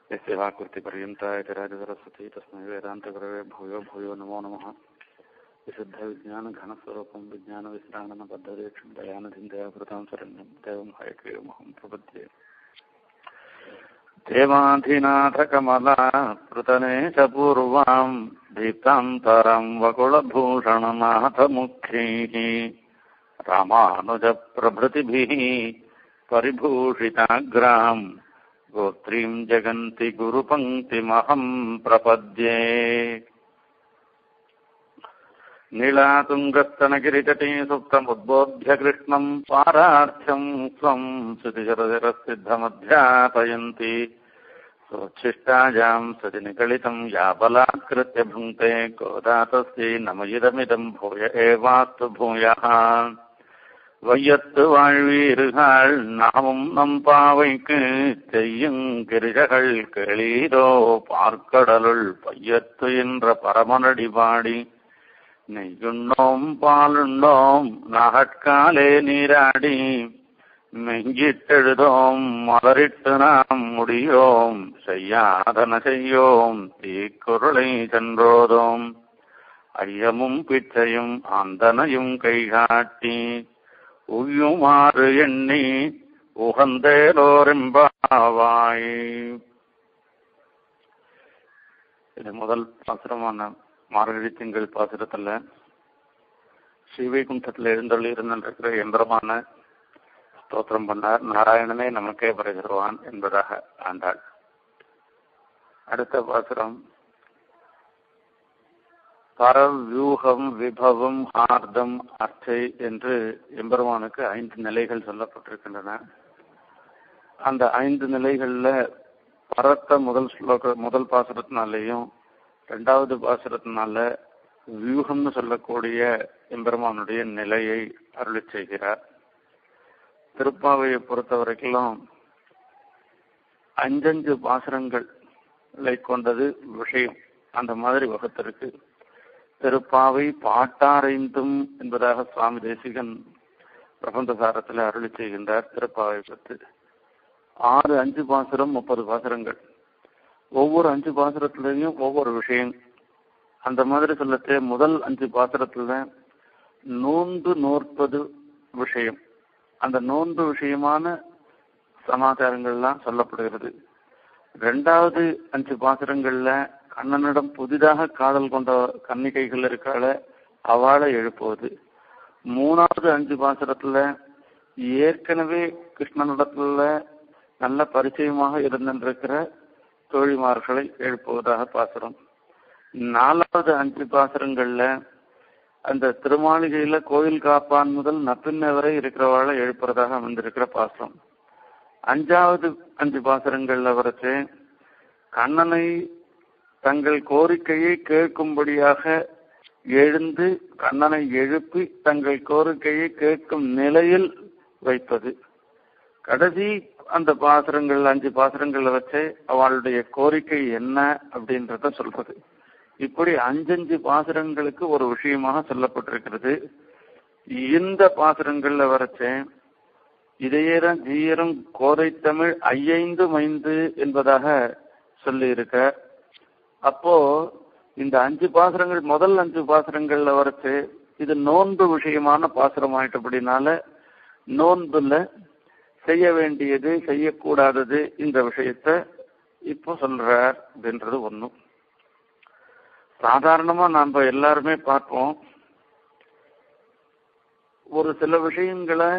यस्य वाकृतिपर्यन्ता इति राजसरस्वती तस्मै वेदान्तगुरवे भूयो भूयो नमो नमः विशुद्धविज्ञानघनस्वरूपं विज्ञानविश्राणनबद्धदीक्षं दयानधिन्दयाभृतां शरण्यं देवं हयक्रीयमहं प्रपद्ये देवाधिनाथकमला पृतने च पूर्वां दीप्तान्तरं वकुलभूषणनाथमुख्यैः रामानुजप्रभृतिभिः परिभूषिताग्राम् गोत्रीं जगन्ति गुरुपङ्क्तिमहं प्रपद्ये नीलातुङ्गस्तनगिरितटे सुप्तमुद्बोध्य कृष्णम् पारार्थ्यम् स्वम् श्रुतिचरचरसिद्धमध्यापयन्ति सोच्छिष्टायाम् सतिनिकलितम् या बलात्कृत्य भुङ्क्ते गोदातस्यै नमयिदमिदम् भूय एवास्तु भूयः வையத்து வாழ்வீர்கள் நாமும் நம் பாவைக்கு செய்யும் கிரிஜகள் கேளீரோ பார்க்கடலுள் பையத்து என்ற பரமனடி பாடி நெய்யுண்ணோம் பாலுண்ணோம் நகட்காலே நீராடி மெங்கிட்டெழுதோம் மலரிட்டு நாம் முடியோம் செய்யாதன செய்யோம் தீக்குருளை சென்றோதோம் ஐயமும் பிச்சையும் ஆந்தனையும் கைகாட்டி உய்யுமாறு எண்ணி உகந்தேலோரெம்பாவாய் இது முதல் பாசுரமான மார்கழி திங்கள் பாசுரத்துல ஸ்ரீவைகுண்டத்தில் எழுந்தள்ளி இருந்திருக்கிற எந்திரமான ஸ்தோத்திரம் பண்ணார் நாராயணனே நமக்கே வருகிறவான் என்பதாக ஆண்டாள் அடுத்த பாசுரம் பரவியூகம் விபவம் ஆர்தம் அர்ச்சை என்று எம்பெருமானுக்கு ஐந்து நிலைகள் சொல்லப்பட்டிருக்கின்றன அந்த ஐந்து நிலைகள்ல பரத்த முதல் ஸ்லோக முதல் பாசுரத்தினாலேயும் ரெண்டாவது பாசுரத்தினால வியூகம்னு சொல்லக்கூடிய எம்பெருமானுடைய நிலையை அருளி செய்கிறார் திருப்பாவையை பொறுத்த வரைக்கும் அஞ்சஞ்சு பாசுரங்களை கொண்டது விஷயம் அந்த மாதிரி வகுத்திருக்கு திருப்பாவை பாட்டாரைந்தும் என்பதாக சுவாமி தேசிகன் பிரபந்தசாரத்தில் அருளி செய்கின்றார் திருப்பாவை பற்றி ஆறு அஞ்சு பாசுரம் முப்பது பாசுரங்கள் ஒவ்வொரு அஞ்சு பாசுரத்திலையும் ஒவ்வொரு விஷயம் அந்த மாதிரி சொல்லத்தே முதல் அஞ்சு பாசுரத்துல நோன்பு நோற்பது விஷயம் அந்த நோன்பு விஷயமான சமாச்சாரங்கள்லாம் சொல்லப்படுகிறது ரெண்டாவது அஞ்சு பாசுரங்கள்ல கண்ணனிடம் புதிதாக காதல் கொண்ட கன்னிகைகள் இருக்கால அவளை எழுப்புவது மூணாவது அஞ்சு பாசுரத்துல ஏற்கனவே கிருஷ்ணனிடத்துல நல்ல பரிச்சயமாக இருந்திருக்கிற தோழிமார்களை எழுப்புவதாக பாசுரம் நாலாவது அஞ்சு பாசுரங்கள்ல அந்த திருமாளிகையில கோயில் காப்பான் முதல் நப்பின்ன வரை இருக்கிறவாளை எழுப்புறதாக அமைந்திருக்கிற பாசுரம் அஞ்சாவது அஞ்சு பாசுரங்கள்ல வரைச்சு கண்ணனை தங்கள் கோரிக்கையை கேட்கும்படியாக எழுந்து கண்ணனை எழுப்பி தங்கள் கோரிக்கையை கேட்கும் நிலையில் வைப்பது கடைசி அந்த பாசுரங்கள் அஞ்சு பாசுரங்களை வச்சு அவளுடைய கோரிக்கை என்ன அப்படின்றத சொல்றது இப்படி அஞ்சஞ்சு பாசுரங்களுக்கு ஒரு விஷயமாக சொல்லப்பட்டிருக்கிறது இந்த பாசுரங்கள்ல வரைச்சு இதையேதான் ஜீயரும் கோரை தமிழ் ஐயைந்து மைந்து என்பதாக சொல்லி இருக்க அப்போ இந்த அஞ்சு பாசுரங்கள் முதல் அஞ்சு பாசுரங்கள்ல வரைச்சு இது நோன்பு விஷயமான பாசுரம் ஆயிட்டபடினால நோன்புல செய்ய வேண்டியது செய்யக்கூடாதது இந்த விஷயத்த இப்போ சொல்றார் அப்படின்றது ஒண்ணும் சாதாரணமா நாம எல்லாருமே பார்ப்போம் ஒரு சில விஷயங்களை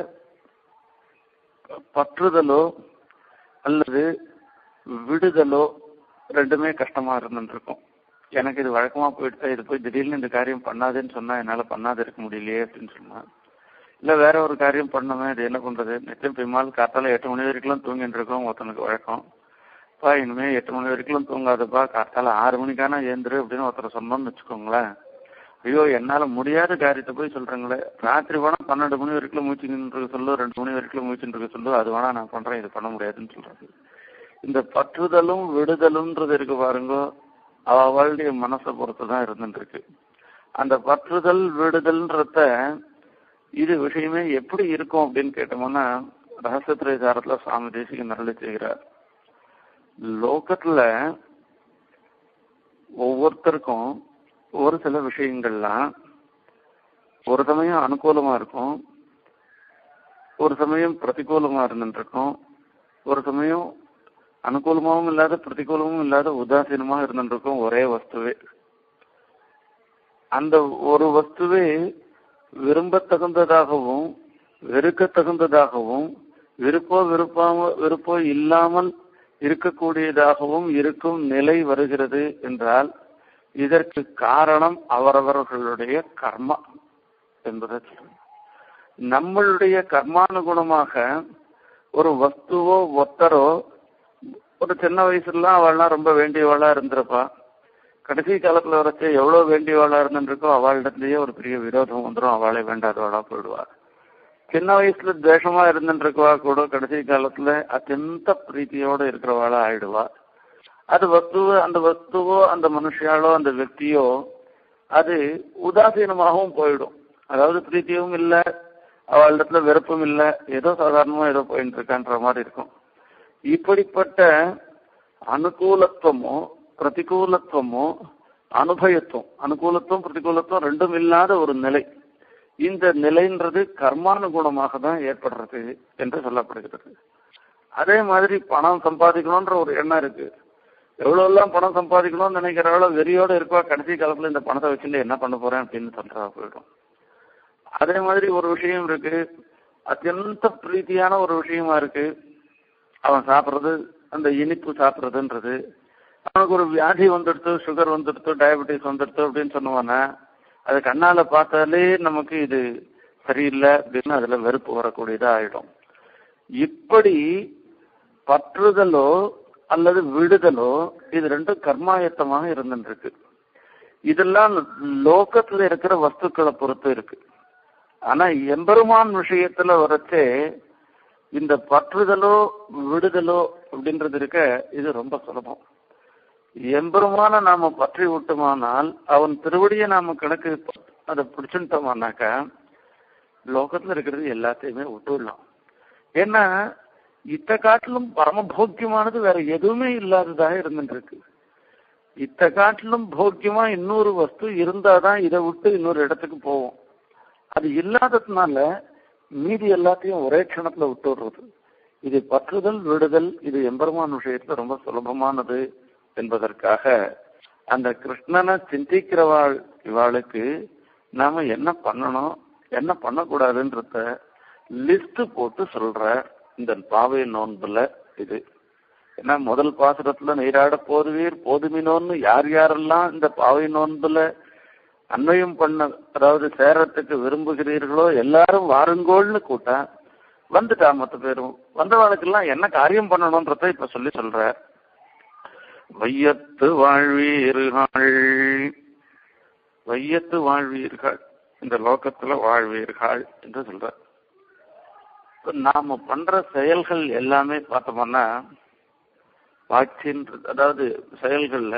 பற்றுதலோ அல்லது விடுதலோ ரெண்டுமே கஷ்டமா இருந்துருக்கும் எனக்கு இது வழக்கமா போயிட்டு இது போய் திடீர்னு இந்த காரியம் பண்ணாதுன்னு சொன்னா என்னால பண்ணாது இருக்க முடியலையே அப்படின்னு சொன்னா இல்ல வேற ஒரு காரியம் பண்ணவே இது என்ன பண்றது நிச்சயம் பெருமாள் காத்தால எட்டு மணி வரைக்கும் தூங்கிட்டு இருக்கோம் ஒருத்தனுக்கு வழக்கம் பா இனிமே எட்டு மணி வரைக்கும் தூங்காதுப்பா காத்தால ஆறு மணிக்கான ஏந்திரு அப்படின்னு ஒருத்தர் சொன்னோம்னு வச்சுக்கோங்களேன் ஐயோ என்னால முடியாத காரியத்தை போய் சொல்றேங்களே ராத்திரி வேணா பன்னெண்டு மணி வரைக்கும் மூச்சுன்னு சொல்லு ரெண்டு மணி வரைக்கும் மூச்சுன்னு இருக்க சொல்லு அது வேணா நான் பண்றேன் இது பண்ண முடியாதுன்னு சொல்றது இந்த பற்றுதலும் விடுதலும்ன்றது இருக்கு பாருங்க அவளுடைய மனசை பொறுத்து தான் இருந்துட்டு இருக்கு அந்த பற்றுதல் விடுதல்ன்றத இது விஷயமே எப்படி இருக்கும் அப்படின்னு கேட்டோம்னா ரகசியத்திரை சாரத்துல சுவாமி தேசிகன் அருளி செய்கிறார் லோகத்துல ஒவ்வொருத்தருக்கும் ஒரு சில விஷயங்கள்லாம் ஒரு சமயம் அனுகூலமா இருக்கும் ஒரு சமயம் பிரதிகூலமா இருந்துருக்கும் ஒரு சமயம் அனுகூலமாவும் இல்லாத பிரதிகூலமும் இல்லாத உதாசீனமா இருந்துருக்கும் ஒரே வஸ்துவே அந்த ஒரு வஸ்துவே விரும்பத்தகுந்ததாகவும் வெறுக்கத்தகுந்ததாகவும் விருப்போ விருப்பாம விருப்போ இல்லாமல் இருக்கக்கூடியதாகவும் இருக்கும் நிலை வருகிறது என்றால் இதற்கு காரணம் அவரவர்களுடைய கர்மா என்பதை சொல்றேன். நம்மளுடைய கர்மானுகுணமாக ஒரு வஸ்துவோ ஒத்தரோ ஒரு சின்ன வயசுலாம் அவள்லாம் ரொம்ப வேண்டியவளா இருந்திருப்பா கடைசி காலத்துல வரைச்சு எவ்வளவு வேண்டியவளா இருந்துருக்கோ அவளிடத்துலயே ஒரு பெரிய விரோதம் வந்துடும் அவளை வேண்டாதவளா போயிடுவா சின்ன வயசுல துவேஷமா இருந்துருக்கவா கூட கடைசி காலத்துல அத்தியந்த பிரீத்தியோட இருக்கிறவாளா ஆயிடுவா அது வஸ்துவோ அந்த வஸ்துவோ அந்த மனுஷியாலோ அந்த వ్యక్తిயோ அது உதாசீனமாகவும் போயிடும் அதாவது பிரீத்தியும் இல்லை அவளிடத்துல வெறுப்பும் இல்லை ஏதோ சாதாரணமா ஏதோ போயிட்டு இருக்கான்ற மாதிரி இருக்கும் இப்படிப்பட்ட அனுகூலத்துவமோ பிரதிகூலத்துவமோ அனுபயத்துவம் அனுகூலத்துவம் பிரதிகூலத்துவம் ரெண்டும் இல்லாத ஒரு நிலை இந்த நிலைன்றது கர்மானுகுணமாக தான் ஏற்படுறது என்று சொல்லப்படுகிறது அதே மாதிரி பணம் சம்பாதிக்கணும்ன்ற ஒரு எண்ணம் இருக்கு எவ்வளவு எல்லாம் பணம் சம்பாதிக்கணும்னு நினைக்கிறவளோ வெறியோட இருக்கா கடைசி காலத்துல இந்த பணத்தை வச்சுட்டு என்ன பண்ண போறேன் அப்படின்னு சொல்றா போயிடும் அதே மாதிரி ஒரு விஷயம் இருக்கு அத்தியந்த பிரீத்தியான ஒரு விஷயமா இருக்கு அவன் சாப்பிட்றது அந்த இனிப்பு சாப்பிட்றதுன்றது அவனுக்கு ஒரு வியாதி வந்துடுத்து சுகர் வந்துடுத்து டயபெட்டிஸ் வந்துடுத்து அப்படின்னு சொன்னவன அது கண்ணால பார்த்தாலே நமக்கு இது சரியில்லை அப்படின்னு அதுல வெறுப்பு வரக்கூடியதா ஆயிடும் இப்படி பற்றுதலோ அல்லது விடுதலோ இது ரெண்டும் கர்மாயத்தமாக இருந்துருக்கு இதெல்லாம் லோகத்துல இருக்கிற வஸ்துக்களை பொறுத்து இருக்கு ஆனா எம்பெருமான் விஷயத்துல வரச்சே இந்த பற்றுதலோ விடுதலோ அப்படின்றது இருக்க இது ரொம்ப சுலபம் எம்பெருமான நாம பற்றி விட்டோமானால் அவன் திருவடியை நாம கணக்கு அதை பிடிச்சுட்டோமானாக்கா லோகத்துல இருக்கிறது எல்லாத்தையுமே விட்டுடலாம் ஏன்னா இத்த காட்டிலும் பரமபோக்கியமானது வேற எதுவுமே இல்லாததாக இருந்துருக்கு இத்த காட்டிலும் போக்கியமா இன்னொரு வஸ்து இருந்தாதான் இதை விட்டு இன்னொரு இடத்துக்கு போவோம் அது இல்லாததுனால மீதி எல்லாத்தையும் ஒரே க்ஷணத்துல விட்டுடுறது இது பற்றுதல் விடுதல் இது எம்பெருமான் விஷயத்துல ரொம்ப சுலபமானது என்பதற்காக அந்த கிருஷ்ணனை சிந்திக்கிறவாள் இவாளுக்கு நாம என்ன பண்ணணும் என்ன பண்ணக்கூடாதுன்றத லிஸ்ட் போட்டு சொல்ற இந்த பாவை நோன்புல இது ஏன்னா முதல் பாசுரத்துல நீராட போதுவீர் போதுமினோன்னு யார் யாரெல்லாம் இந்த பாவை நோன்புல அன்வயம் பண்ண அதாவது சேரத்துக்கு விரும்புகிறீர்களோ எல்லாரும் வாருங்கோள்னு கூட்டா வந்துட்டா மொத்த பேரும் வந்தவாளுக்கெல்லாம் என்ன காரியம் பண்ணணும்ன்றத இப்ப சொல்லி சொல்ற வையத்து வாழ்வீர்கள் வையத்து வாழ்வீர்கள் இந்த லோகத்துல வாழ்வீர்கள் என்று சொல்ற இப்ப நாம பண்ற செயல்கள் எல்லாமே பார்த்தோம்னா வாட்சின்றது அதாவது செயல்கள்ல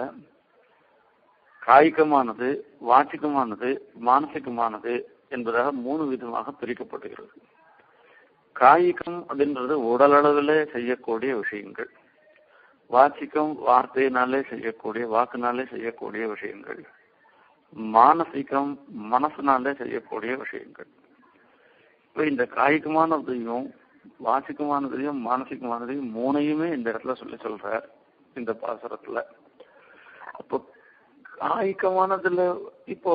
காய்கமானது வாச்சிகமானது மானசிகமானது என்பதாக மூணு விதமாக பிரிக்கப்படுகிறது காய்கம் அப்படின்றது உடலளவில் செய்யக்கூடிய விஷயங்கள் வாச்சிக்கம் வார்த்தையினாலே செய்யக்கூடிய வாக்குனாலே செய்யக்கூடிய விஷயங்கள் மானசிகம் மனசுனாலே செய்யக்கூடிய விஷயங்கள் இப்போ இந்த காய்கமானதையும் வாசிக்கமானதையும் மானசிகமானதையும் மூணையுமே இந்த இடத்துல சொல்லி சொல்றார் இந்த பாசுரத்துல அப்போ காய்கமானதுல இப்போ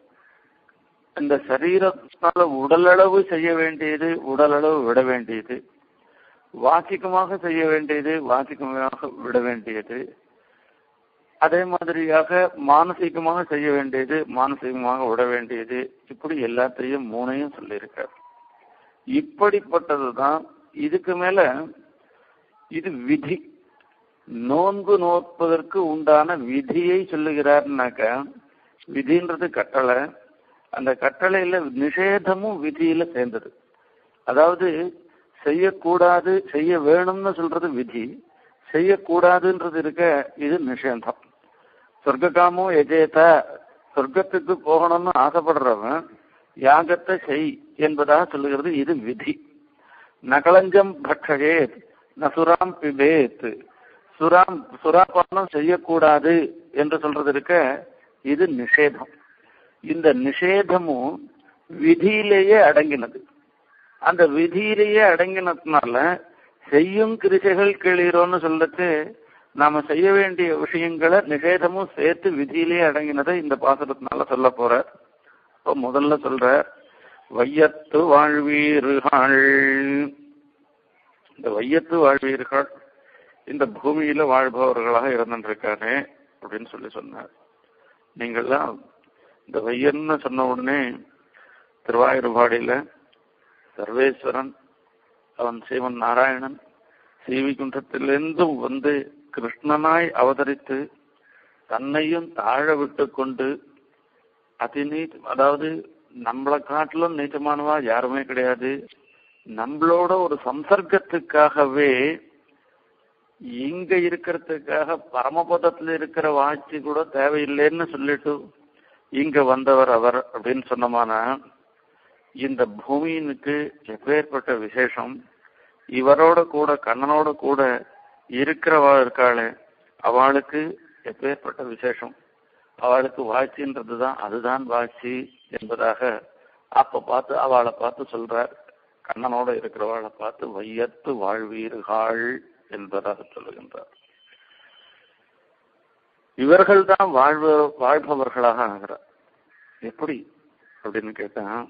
இந்த சரீரத்தினால உடலளவு செய்ய வேண்டியது உடலளவு விட வேண்டியது வாசிக்கமாக செய்ய வேண்டியது வாசிக்கமாக விட வேண்டியது அதே மாதிரியாக மானசீகமாக செய்ய வேண்டியது மானசீகமாக விட வேண்டியது இப்படி எல்லாத்தையும் மூணையும் சொல்லியிருக்கார் இப்படிப்பட்டதுதான் இதுக்கு மேல இது விதி நோன்பு நோற்பதற்கு உண்டான விதியை சொல்லுகிறார்னாக்க விதின்றது கட்டளை அந்த கட்டளையில நிஷேதமும் விதியில சேர்ந்தது அதாவது செய்யக்கூடாது செய்ய வேணும்னு சொல்றது விதி செய்யக்கூடாதுன்றது இருக்க இது நிஷேதம் சொர்க்ககாமோ எஜேத சொர்க்கத்துக்கு போகணும்னு ஆசைப்படுறவன் யாகத்தை செய் என்பதாக சொல்லுகிறது இது விதி நகலஞ்சம் பட்சகேத் நசுராம் பிபேத் சுறா சுறாபானம் செய்யக்கூடாது என்று சொல்றது இருக்க இது நிஷேதம் இந்த நிஷேதமும் விதியிலேயே அடங்கினது அந்த விதியிலேயே அடங்கினதுனால செய்யும் கிருஷைகள் கீழீரோன்னு சொல்லிட்டு நாம செய்ய வேண்டிய விஷயங்களை நிஷேதமும் சேர்த்து விதியிலேயே அடங்கினதை இந்த பாசுரத்தினால சொல்ல போற இப்போ முதல்ல சொல்ற வையத்து வாழ்வீர்கள் இந்த வையத்து வாழ்வீர்கள் இந்த பூமியில வாழ்பவர்களாக இருந்துருக்காரு அப்படின்னு சொல்லி சொன்னார் நீங்கள்லாம் இந்த வையன்னு சொன்ன உடனே திருவாயூர்பாடியில சர்வேஸ்வரன் அவன் சிவன் நாராயணன் ஸ்ரீவிகுண்டத்திலிருந்தும் வந்து கிருஷ்ணனாய் அவதரித்து தன்னையும் தாழ விட்டு கொண்டு அதி அதாவது நம்மளை காட்டிலும் நீச்சமானவா யாருமே கிடையாது நம்மளோட ஒரு சம்சர்க்கத்துக்காகவே இங்க இருக்கிறதுக்காக பரமபதத்துல இருக்கிற வாழ்ச்சி கூட தேவையில்லைன்னு சொல்லிட்டு இங்க வந்தவர் அவர் அப்படின்னு சொன்னோமானா இந்த பூமியினுக்கு எப்பேற்பட்ட விசேஷம் இவரோட கூட கண்ணனோட கூட இருக்கிறவா இருக்காளே அவளுக்கு எப்பேற்பட்ட விசேஷம் அவளுக்கு வாழ்ச்சின்றது தான் அதுதான் வாழ்ச்சி என்பதாக அப்ப பார்த்து அவளை பார்த்து சொல்றார் கண்ணனோட இருக்கிறவளை பார்த்து வையத்து வாழ்வீர்கள் என்பதாக சொல்லுகின்றார் இவர்கள் தான் வாழ்வ வாழ்பவர்களாக ஆகிறார் எப்படி அப்படின்னு கேட்டேன்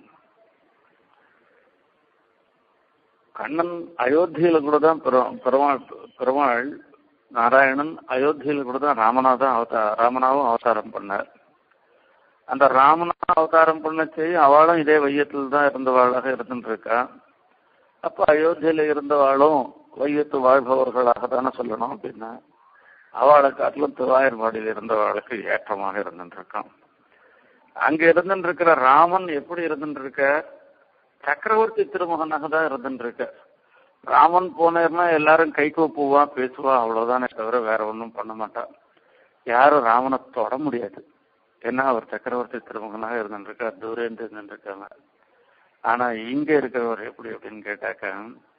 கண்ணன் அயோத்தியில கூட தான் பெருமாள் பெருமாள் நாராயணன் அயோத்தியில கூட தான் ராமநாதான் அவதா ராமனாவும் அவதாரம் பண்ணார் அந்த ராமனா அவதாரம் பண்ணச்சு அவளும் இதே வையத்தில் தான் இருந்தவாளாக இருந்துட்டு இருக்கா அப்ப அயோத்தியில இருந்தவாளும் வையத்து வாழ்பவர்களாக தானே சொல்லணும் அப்படின்னா அவளை காட்டிலும் திருவாயூர்பாடியில் இருந்தவாளுக்கு ஏற்றமாக இருந்துட்டு இருக்கான் அங்க இருந்துட்டு இருக்கிற ராமன் எப்படி இருந்துட்டு இருக்க சக்கரவர்த்தி திருமகனாக தான் இருந்துட்டு இருக்க ராமன் போனேர்னா எல்லாரும் கைக்கு பூவா பேசுவா அவ்வளவுதானே தவிர வேற ஒன்றும் பண்ண மாட்டான் யாரும் ராமனை தொட முடியாது ஏன்னா அவர் சக்கரவர்த்தி திருமகனாக இருந்துட்டு இருக்கார் தூரேந்து இருந்துட்டு இருக்காங்க ஆனா இங்க இருக்கிறவர் எப்படி அப்படின்னு கேட்டாக்க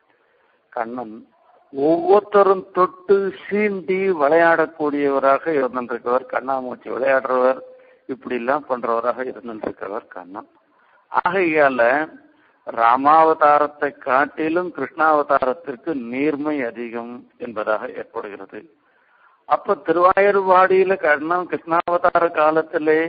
கண்ணன் ஒவ்வொருத்தரும் தொட்டு சீண்டி விளையாடக்கூடியவராக இருந்திருக்கிறவர் கண்ணாமூச்சி விளையாடுறவர் இப்படி எல்லாம் பண்றவராக இருந்திருக்கிறவர் கண்ணன் ஆகையால ராமாவதாரத்தை காட்டிலும் கிருஷ்ணாவதாரத்திற்கு நீர்மை அதிகம் என்பதாக ஏற்படுகிறது அப்ப திருவாயூர்வாடியில கண்ணன் கிருஷ்ணாவதார காலத்திலே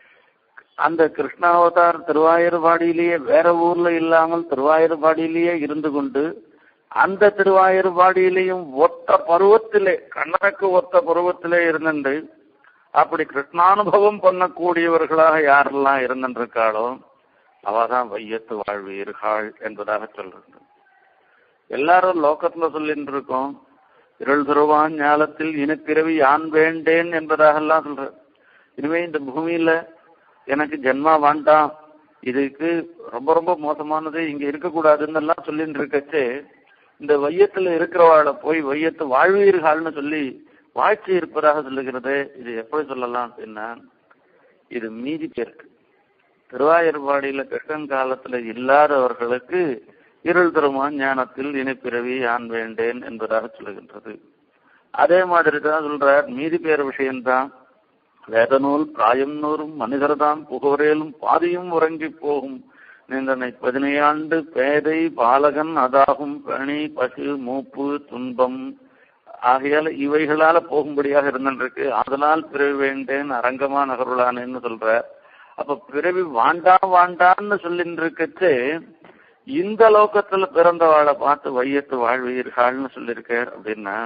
அந்த கிருஷ்ணாவதார திருவாயூர்பாடியிலேயே வேற ஊர்ல இல்லாமல் திருவாயூர்பாடியிலேயே இருந்து கொண்டு அந்த திருவாயூர்பாடியிலையும் ஒத்த பருவத்திலே கண்ணனுக்கு ஒத்த பருவத்திலே இருந்துண்டு அப்படி கிருஷ்ணானுபவம் பண்ணக்கூடியவர்களாக யாரெல்லாம் இருந்துருக்காளோ அவதான் வையத்து வாழ்வீர்கள் என்பதாக சொல்றது எல்லாரும் லோக்கத்துல சொல்லிட்டு இருக்கோம் இருள் துருவான் ஞாலத்தில் இனப்பிறவி யான் வேண்டேன் என்பதாக எல்லாம் சொல்ற இனிமே இந்த பூமியில எனக்கு ஜென்மா வேண்டாம் இதுக்கு ரொம்ப ரொம்ப மோசமானது இங்க இருக்கக்கூடாதுன்னு எல்லாம் சொல்லிட்டு இருக்கச்சு இந்த வையத்துல இருக்கிறவாளை போய் வையத்து வாழ்வீர்கள்னு சொல்லி வாழ்ச்சி இருப்பதாக சொல்லுகிறது இது எப்படி சொல்லலாம் அப்படின்னா இது மீதி பேருக்கு திருவாயூர்பாடியில கிருஷ்ணன் காலத்துல இல்லாதவர்களுக்கு இருள் தருமான் ஞானத்தில் இனிப்பிறவி யான் வேண்டேன் என்பதாக சொல்லுகின்றது அதே மாதிரி தான் சொல்றார் மீதி பேர் விஷயம்தான் வேதநூல் பிராயம் நூறும் மனிதர்தாம் புகவரேலும் பாதியும் உறங்கி போகும் நின்றனை பதினையாண்டு பேதை பாலகன் அதாகும் பணி பசு மூப்பு துன்பம் ஆகையால இவைகளால போகும்படியாக இருந்திருக்கு அதனால் பிறவி வேண்டேன் அரங்கமா நகருளானேன்னு சொல்ற அப்ப பிறவி வாண்டாம் வாண்டான்னு சொல்லிட்டு இருக்கச்சு இந்த லோகத்துல பிறந்தவாளை பார்த்து வையத்து வாழ்வீர்கள்னு சொல்லியிருக்க அப்படின்னா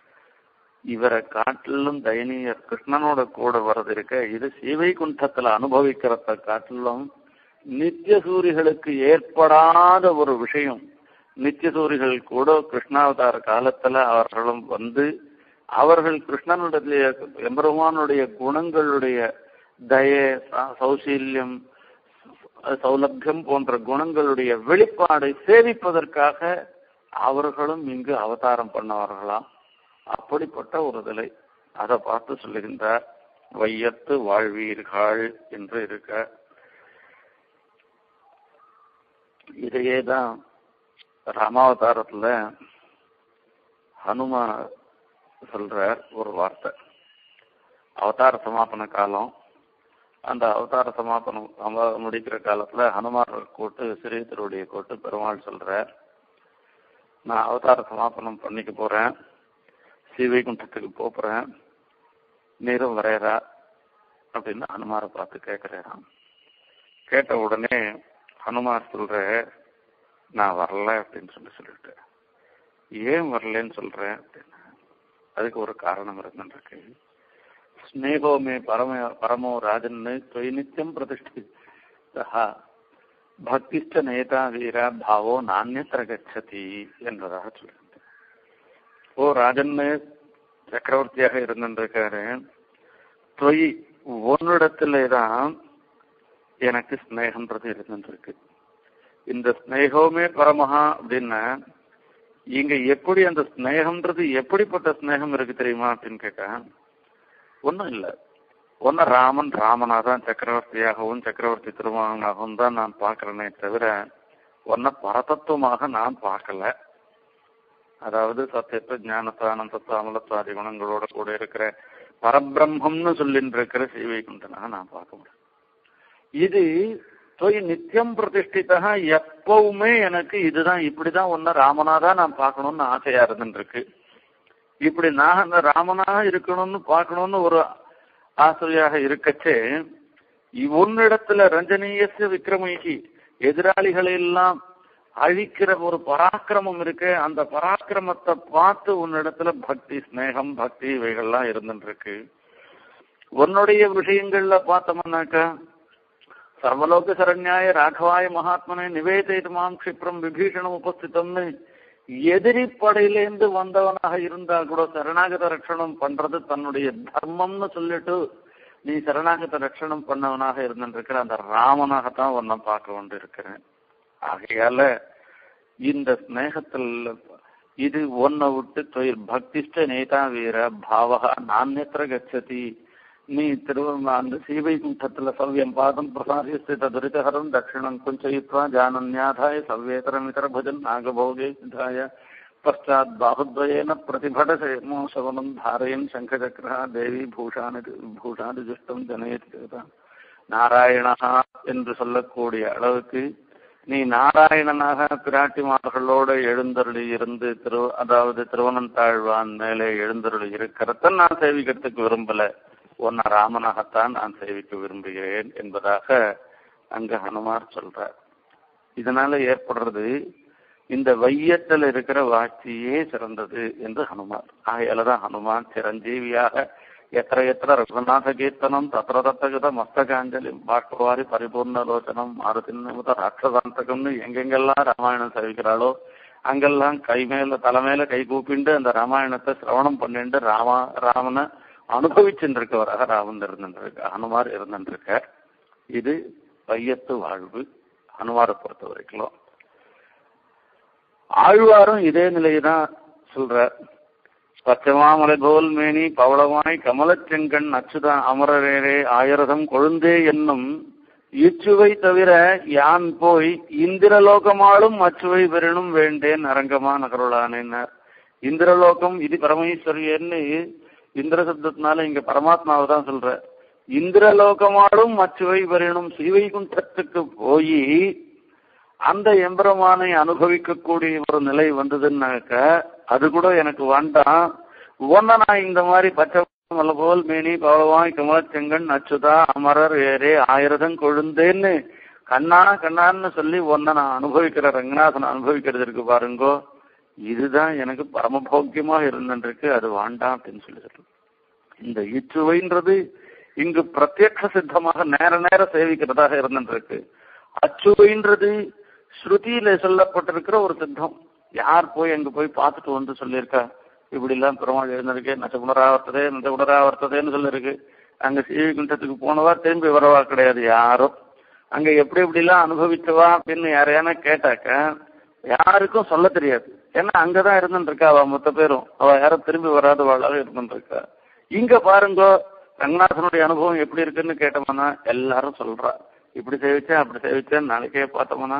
இவரை காட்டிலும் தயனீயர் கிருஷ்ணனோட கூட வர்றது இருக்க இது சீவை குண்டத்துல அனுபவிக்கிறத காட்டிலும் நித்திய சூரிகளுக்கு ஏற்படாத ஒரு விஷயம் நித்திய சூரிகள் கூட கிருஷ்ணாவதார காலத்துல அவர்களும் வந்து அவர்கள் கிருஷ்ணனுடைய எம்பெருமானுடைய குணங்களுடைய தய சௌசீல்யம் சௌலபியம் போன்ற குணங்களுடைய வெளிப்பாடை சேவிப்பதற்காக அவர்களும் இங்கு அவதாரம் பண்ணவர்களாம் அப்படிப்பட்ட ஒரு நிலை அதை பார்த்து சொல்லுகின்றார் வையத்து வாழ்வீர்கள் என்று இருக்க இதையே தான் ராமாவதாரத்துல ஹனுமா சொல்றார் ஒரு வார்த்தை அவதார சமாபன காலம் அந்த அவதார சமாபனம் அவ- முடிக்கிற காலத்துல ஹனுமார் கூட்டு சிறிய திருவடியை கூட்டு பெருமாள் சொல்றார் நான் அவதார சமாபனம் பண்ணிக்க போறேன் ஸ்ரீவைகுண்டத்துக்கு போறேன் நீரும் வரையறா அப்படின்னு ஹனுமாரை பார்த்து கேட்கிறேன் கேட்ட உடனே ஹனுமார் சொல்ற நான் வரல அப்படின்னு சொல்லி சொல்லிட்டேன் ஏன் வரலன்னு சொல்றேன் அப்படின்னு அதுக்கு ஒரு காரணம் இருந்துருக்கு ஸ்னேகோ மே பரம பரமோ ராஜன்னு தொய் நித்தியம் பிரதிஷ்டிதா பக்திஷ்ட நேதா வீரா பாவோ நானியத்திர கச்சதி என்பதாக சொல்லியிருந்தேன் ஓ ராஜன்னு சக்கரவர்த்தியாக இருந்திருக்காரு தொய் உன்னிடத்துல தான் எனக்கு ஸ்னேகன்றது இருந்துருக்கு இந்த ஸ்னேகமே பரமஹா அப்படின்னா இங்க எப்படி அந்த ஸ்னேகம்ன்றது எப்படிப்பட்ட ஸ்னேகம் இருக்கு தெரியுமா அப்படின்னு கேட்டேன் ஒன்றும் இல்லை ஒன்று ராமன் ராமனா தான் சக்கரவர்த்தியாகவும் சக்கரவர்த்தி திருமகனாகவும் தான் நான் பார்க்கறேனே தவிர ஒன்ன பரதத்துவமாக நான் பார்க்கல அதாவது சத்தியத்துவ ஞானத்துவ அனந்தத்துவ அமலத்துவாதி குணங்களோட கூட இருக்கிற பரபிரம்மம்னு சொல்லிட்டு இருக்கிற ஸ்ரீவைகுண்டனாக நான் பார்க்க முடியும் இது தொய் நித்தியம் பிரதிஷ்டிதா எப்பவுமே எனக்கு இதுதான் இப்படிதான் ஒன்ன ராமனாதான் நான் பார்க்கணும்னு ஆசையா இருந்துருக்கு இப்படி நான் அந்த ராமனாக இருக்கணும்னு பார்க்கணும்னு ஒரு ஆசையாக இருக்கச்சே உன்னிடத்துல ரஞ்சனீயச விக்ரமிக்கு எதிராளிகளை எல்லாம் அழிக்கிற ஒரு பராக்கிரமம் இருக்கு அந்த பராக்கிரமத்தை பார்த்து உன்னிடத்துல பக்தி ஸ்னேகம் பக்தி இவைகள்லாம் இருந்துட்டு இருக்கு உன்னுடைய விஷயங்கள்ல பார்த்தோம்னாக்கா சர்வலோக சரண்யாய ராഘவாய மகாத்மனை நிவேதித்து மாம் க்ஷிப்ரம் விபீஷணம் உபஸ்திதம்னு எதிரி படையிலேருந்து வந்தவனாக இருந்தா கூட சரணாகத ரட்சணம் பண்றது தன்னுடைய தர்மம்னு சொல்லிட்டு நீ சரணாகத ரட்சணம் பண்ணவனாக இருந்திருக்கிற அந்த ராமனாகத்தான் உன்னை பார்க்க கொண்டு இருக்கிறேன் ஆகையால இந்த ஸ்நேகத்தில் இது ஒன்னை விட்டு தொழில் பக்திஷ்ட நேதா வீர பாவகா நானியத்திர கச்சதி நீ திரு அந்த ஸ்ரீவைகுண்டத்துல சவ்யம் பாதம் பிரசாரித்து ததுரிதஹரம் தட்சிணம் குஞ்சயித்வா ஜானன்யாதாய சவ்யேதரமிதர பஜன் நாகபோகே சித்தாய பశ్చాத் பாகுத்வயேன பிரதிபடசே மோசவனம் தாரயன் சங்கச்சக்கரா தேவி பூஷானி பூஷாதி துஷ்டம் ஜனயதி நாராயணா என்று சொல்லக்கூடிய அளவுக்கு நீ நாராயணனாக பிராட்டிமார்களோடு எழுந்தருளி இருந்து திரு அதாவது திருவனந்தாழ்வான் மேலே எழுந்தருளி இருக்கிறத நான் சேவிக்கிறதுக்கு விரும்பல உன்னை ராமனாகத்தான் நான் சேவிக்க விரும்புகிறேன் என்பதாக அங்க ஹனுமார் சொல்றார் இதனால ஏற்படுறது இந்த வையத்தில் இருக்கிற வாட்சியே சிறந்தது என்று ஹனுமார் ஆகையாலதான் ஹனுமான் சிரஞ்சீவியாக எத்திர எத்திர ரகுநாத கீர்த்தனம் தத்திர தத்தகத மஸ்தகாஞ்சலி பாஷ்பவாரி பரிபூர்ணலோச்சனம் மாருதின்முத ராட்சசாந்தகம்னு எங்கெங்கெல்லாம் ராமாயணம் சேவிக்கிறாளோ அங்கெல்லாம் கை மேல தலைமையில கை கூப்பிண்டு அந்த ராமாயணத்தை சிரவணம் பண்ணிட்டு ராமா ராமனை அனுபவிச்சுருக்கவராக ராமன் இருந்துருக்க ஹனுமார் இருந்துருக்க இது பையத்து வாழ்வு ஹனுமாரை பொறுத்த வரைக்கும் ஆழ்வாரும் இதே நிலையை தான் சொல்றார் பச்சமாமலை போல் மேனி பவளமாய் கமலச்செங்கண் அச்சுதா அமரரேரே ஆயிரதம் கொழுந்தே என்னும் இச்சுவை தவிர யான் போய் இந்திரலோகமாலும் அச்சுவை பெறணும் வேண்டேன் அரங்கமா நகருளானேன்னார் இந்திரலோகம் இது பரமேஸ்வரியன்னு இந்திர சப்தத்தினால இங்க பரமாத்மாவை தான் சொல்ற இந்திரலோகமாலும் அச்சுவை பெறணும் ஸ்ரீவைகுண்டத்துக்கு போய் அந்த எம்பெருமானை அனுபவிக்கக்கூடிய ஒரு நிலை வந்ததுன்னாக்க அது கூட எனக்கு வேண்டாம் ஒன்ன நான் இந்த மாதிரி பச்சை மலை போல் மேனி பவளவாய் கமலச்செங்கன் அச்சுதா அமரர் ஏரே ஆயிரதம் கொழுந்தேன்னு கண்ணா கண்ணான்னு சொல்லி ஒன்ன நான் அனுபவிக்கிற ரங்கநாதனை அனுபவிக்கிறது இருக்கு பாருங்கோ இதுதான் எனக்கு பரமபோக்கியமாக இருந்துருக்கு அது வேண்டாம் அப்படின்னு சொல்லி சொல்றேன் இந்த இச்சுவைன்றது இங்கு பிரத்யக்ஷ சித்தமாக நேர நேர சேவிக்கிறதாக இருந்துருக்கு அச்சுவைன்றது ஸ்ருதியில சொல்லப்பட்டிருக்கிற ஒரு சித்தம் யார் போய் அங்க போய் பார்த்துட்டு வந்து சொல்லியிருக்கா இப்படி எல்லாம் பெருமாள் எழுந்திருக்கு நச்ச புனராவர்த்ததே நச்ச புனராவர்த்ததேன்னு சொல்லிருக்கு அங்க ஸ்ரீகுண்டத்துக்கு போனவா திரும்பி வரவா கிடையாது யாரும் அங்க எப்படி எப்படி எல்லாம் அனுபவிச்சவா அப்படின்னு யாரையான கேட்டாக்க யாருக்கும் சொல்ல தெரியாது ஏன்னா அங்கதான் இருந்துட்டு இருக்கா அவ மொத்த பேரும் அவ யாரும் திரும்பி வராதவாளாக இருந்துட்டு இருக்கா இங்க பாருங்க ரங்கநாதனுடைய அனுபவம் எப்படி இருக்குன்னு கேட்டோம்னா எல்லாரும் சொல்றா இப்படி சேவிச்சேன் அப்படி சேவிச்சேன் நாளைக்கே பார்த்தோம்னா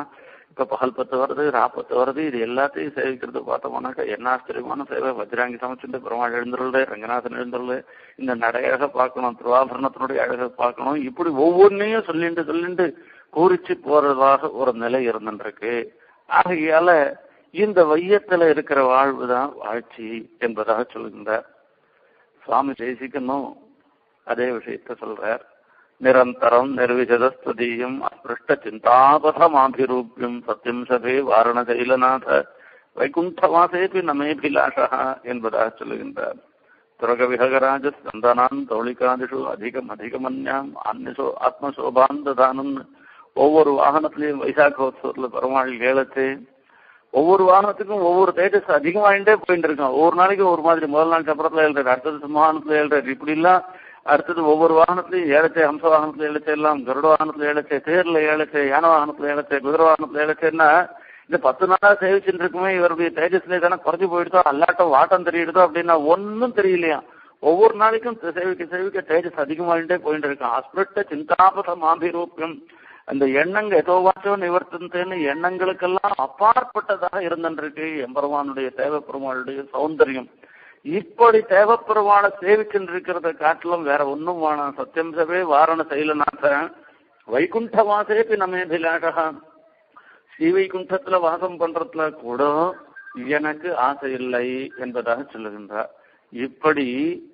இப்ப பகல் பத்து வருது ராப்பத்து வருது இது எல்லாத்தையும் சேவிக்கிறது பார்த்தோம்னாக்கா என்ன ஆச்சரியமான சேவை வஜ்ராங்கி சமைச்சுட்டு பெருமாள் எழுந்துருளு ரங்கநாதன் எழுந்துருளு இந்த நடையழக பார்க்கணும் திருவாபரணத்தினுடைய அழகை பார்க்கணும் இப்படி ஒவ்வொன்றையும் சொல்லிட்டு சொல்லிட்டு பூரிச்சு போறதாக ஒரு நிலை இருந்துருக்கு ஆகையால இந்த வையத்துல இருக்கிற வாழ்வு தான் வாழ்ச்சி என்பதாக சொல்லுகின்றார் சுவாமி தேசிகனும் அதே விஷயத்த சொல்றார் நிரந்தரம் நிர்விஜதஸ்துதியும் அஸ்பிருஷ்ட சிந்தாபதமாபிரூபியம் சத்தியம் சபே வாரணசைலநாத வைகுண்டவாசேபி நமேபிலாஷா என்பதாக சொல்லுகின்றார் துரகவிஹகராஜ ஸ்கந்தனான் தௌளிகாதிஷு அதிகம் அதிகமன்யாம் அந்நிசோ ஆத்மசோபான் ததானம் ஒவ்வொரு வாகனத்திலையும் வைசாகோத்சவத்துல பெருமாள் ஏழத்து ஒவ்வொரு வாகனத்துக்கும் ஒவ்வொரு தேஜஸ் அதிகமாயிட்டே போயிட்டு இருக்கான் ஒவ்வொரு நாளைக்கு ஒரு மாதிரி முதல் நாள் சப்பரத்துல எழுறாரு அடுத்தது சிம்மானத்துல எழுறாரு இப்படி எல்லாம் அடுத்தது ஒவ்வொரு வாகனத்திலையும் ஏழச்சே ஹம்ச வாகனத்துல ஏழச்சே எல்லாம் கருட வாகனத்துல ஏழச்சே தேர்ல ஏழச்சே யான வாகனத்துல ஏழச்சே குதிரை வாகனத்துல ஏழச்சேன்னா இந்த பத்து நாளா சேவிச்சுட்டு இருக்குமே இவருடைய தேஜஸ்ல தானே குறைஞ்சு போயிடுதோ அல்லாட்டம் வாட்டம் தெரியுதோ அப்படின்னா ஒன்னும் தெரியலையா ஒவ்வொரு நாளைக்கும் சேவிக்க சேவிக்க தேஜஸ் அதிகமாகிட்டே போயிட்டு இருக்கான் அஸ்பிருட்ட சிந்தாபத மாபிரூபியம் அந்த எண்ணங்க எதோவாச்சோ நிவர்த்தந்தேன்னு எண்ணங்களுக்கெல்லாம் அப்பாற்பட்டதாக இருந்திருக்கு எம்பெருமானுடைய தேவப்பெருமானுடைய சௌந்தரியம் இப்படி தேவப்பெருமான சேவிச்சுருக்கிறத காட்டிலும் வேற ஒன்றும் வேணாம் சத்தியம் சபே வாரண சைலநாத வைகுண்ட வாசேபி நமேபிலாஷா ஸ்ரீவைகுண்டத்துல வாசம் பண்றதுல கூட எனக்கு ஆசை இல்லை என்பதாக சொல்லுகின்றார் இப்படி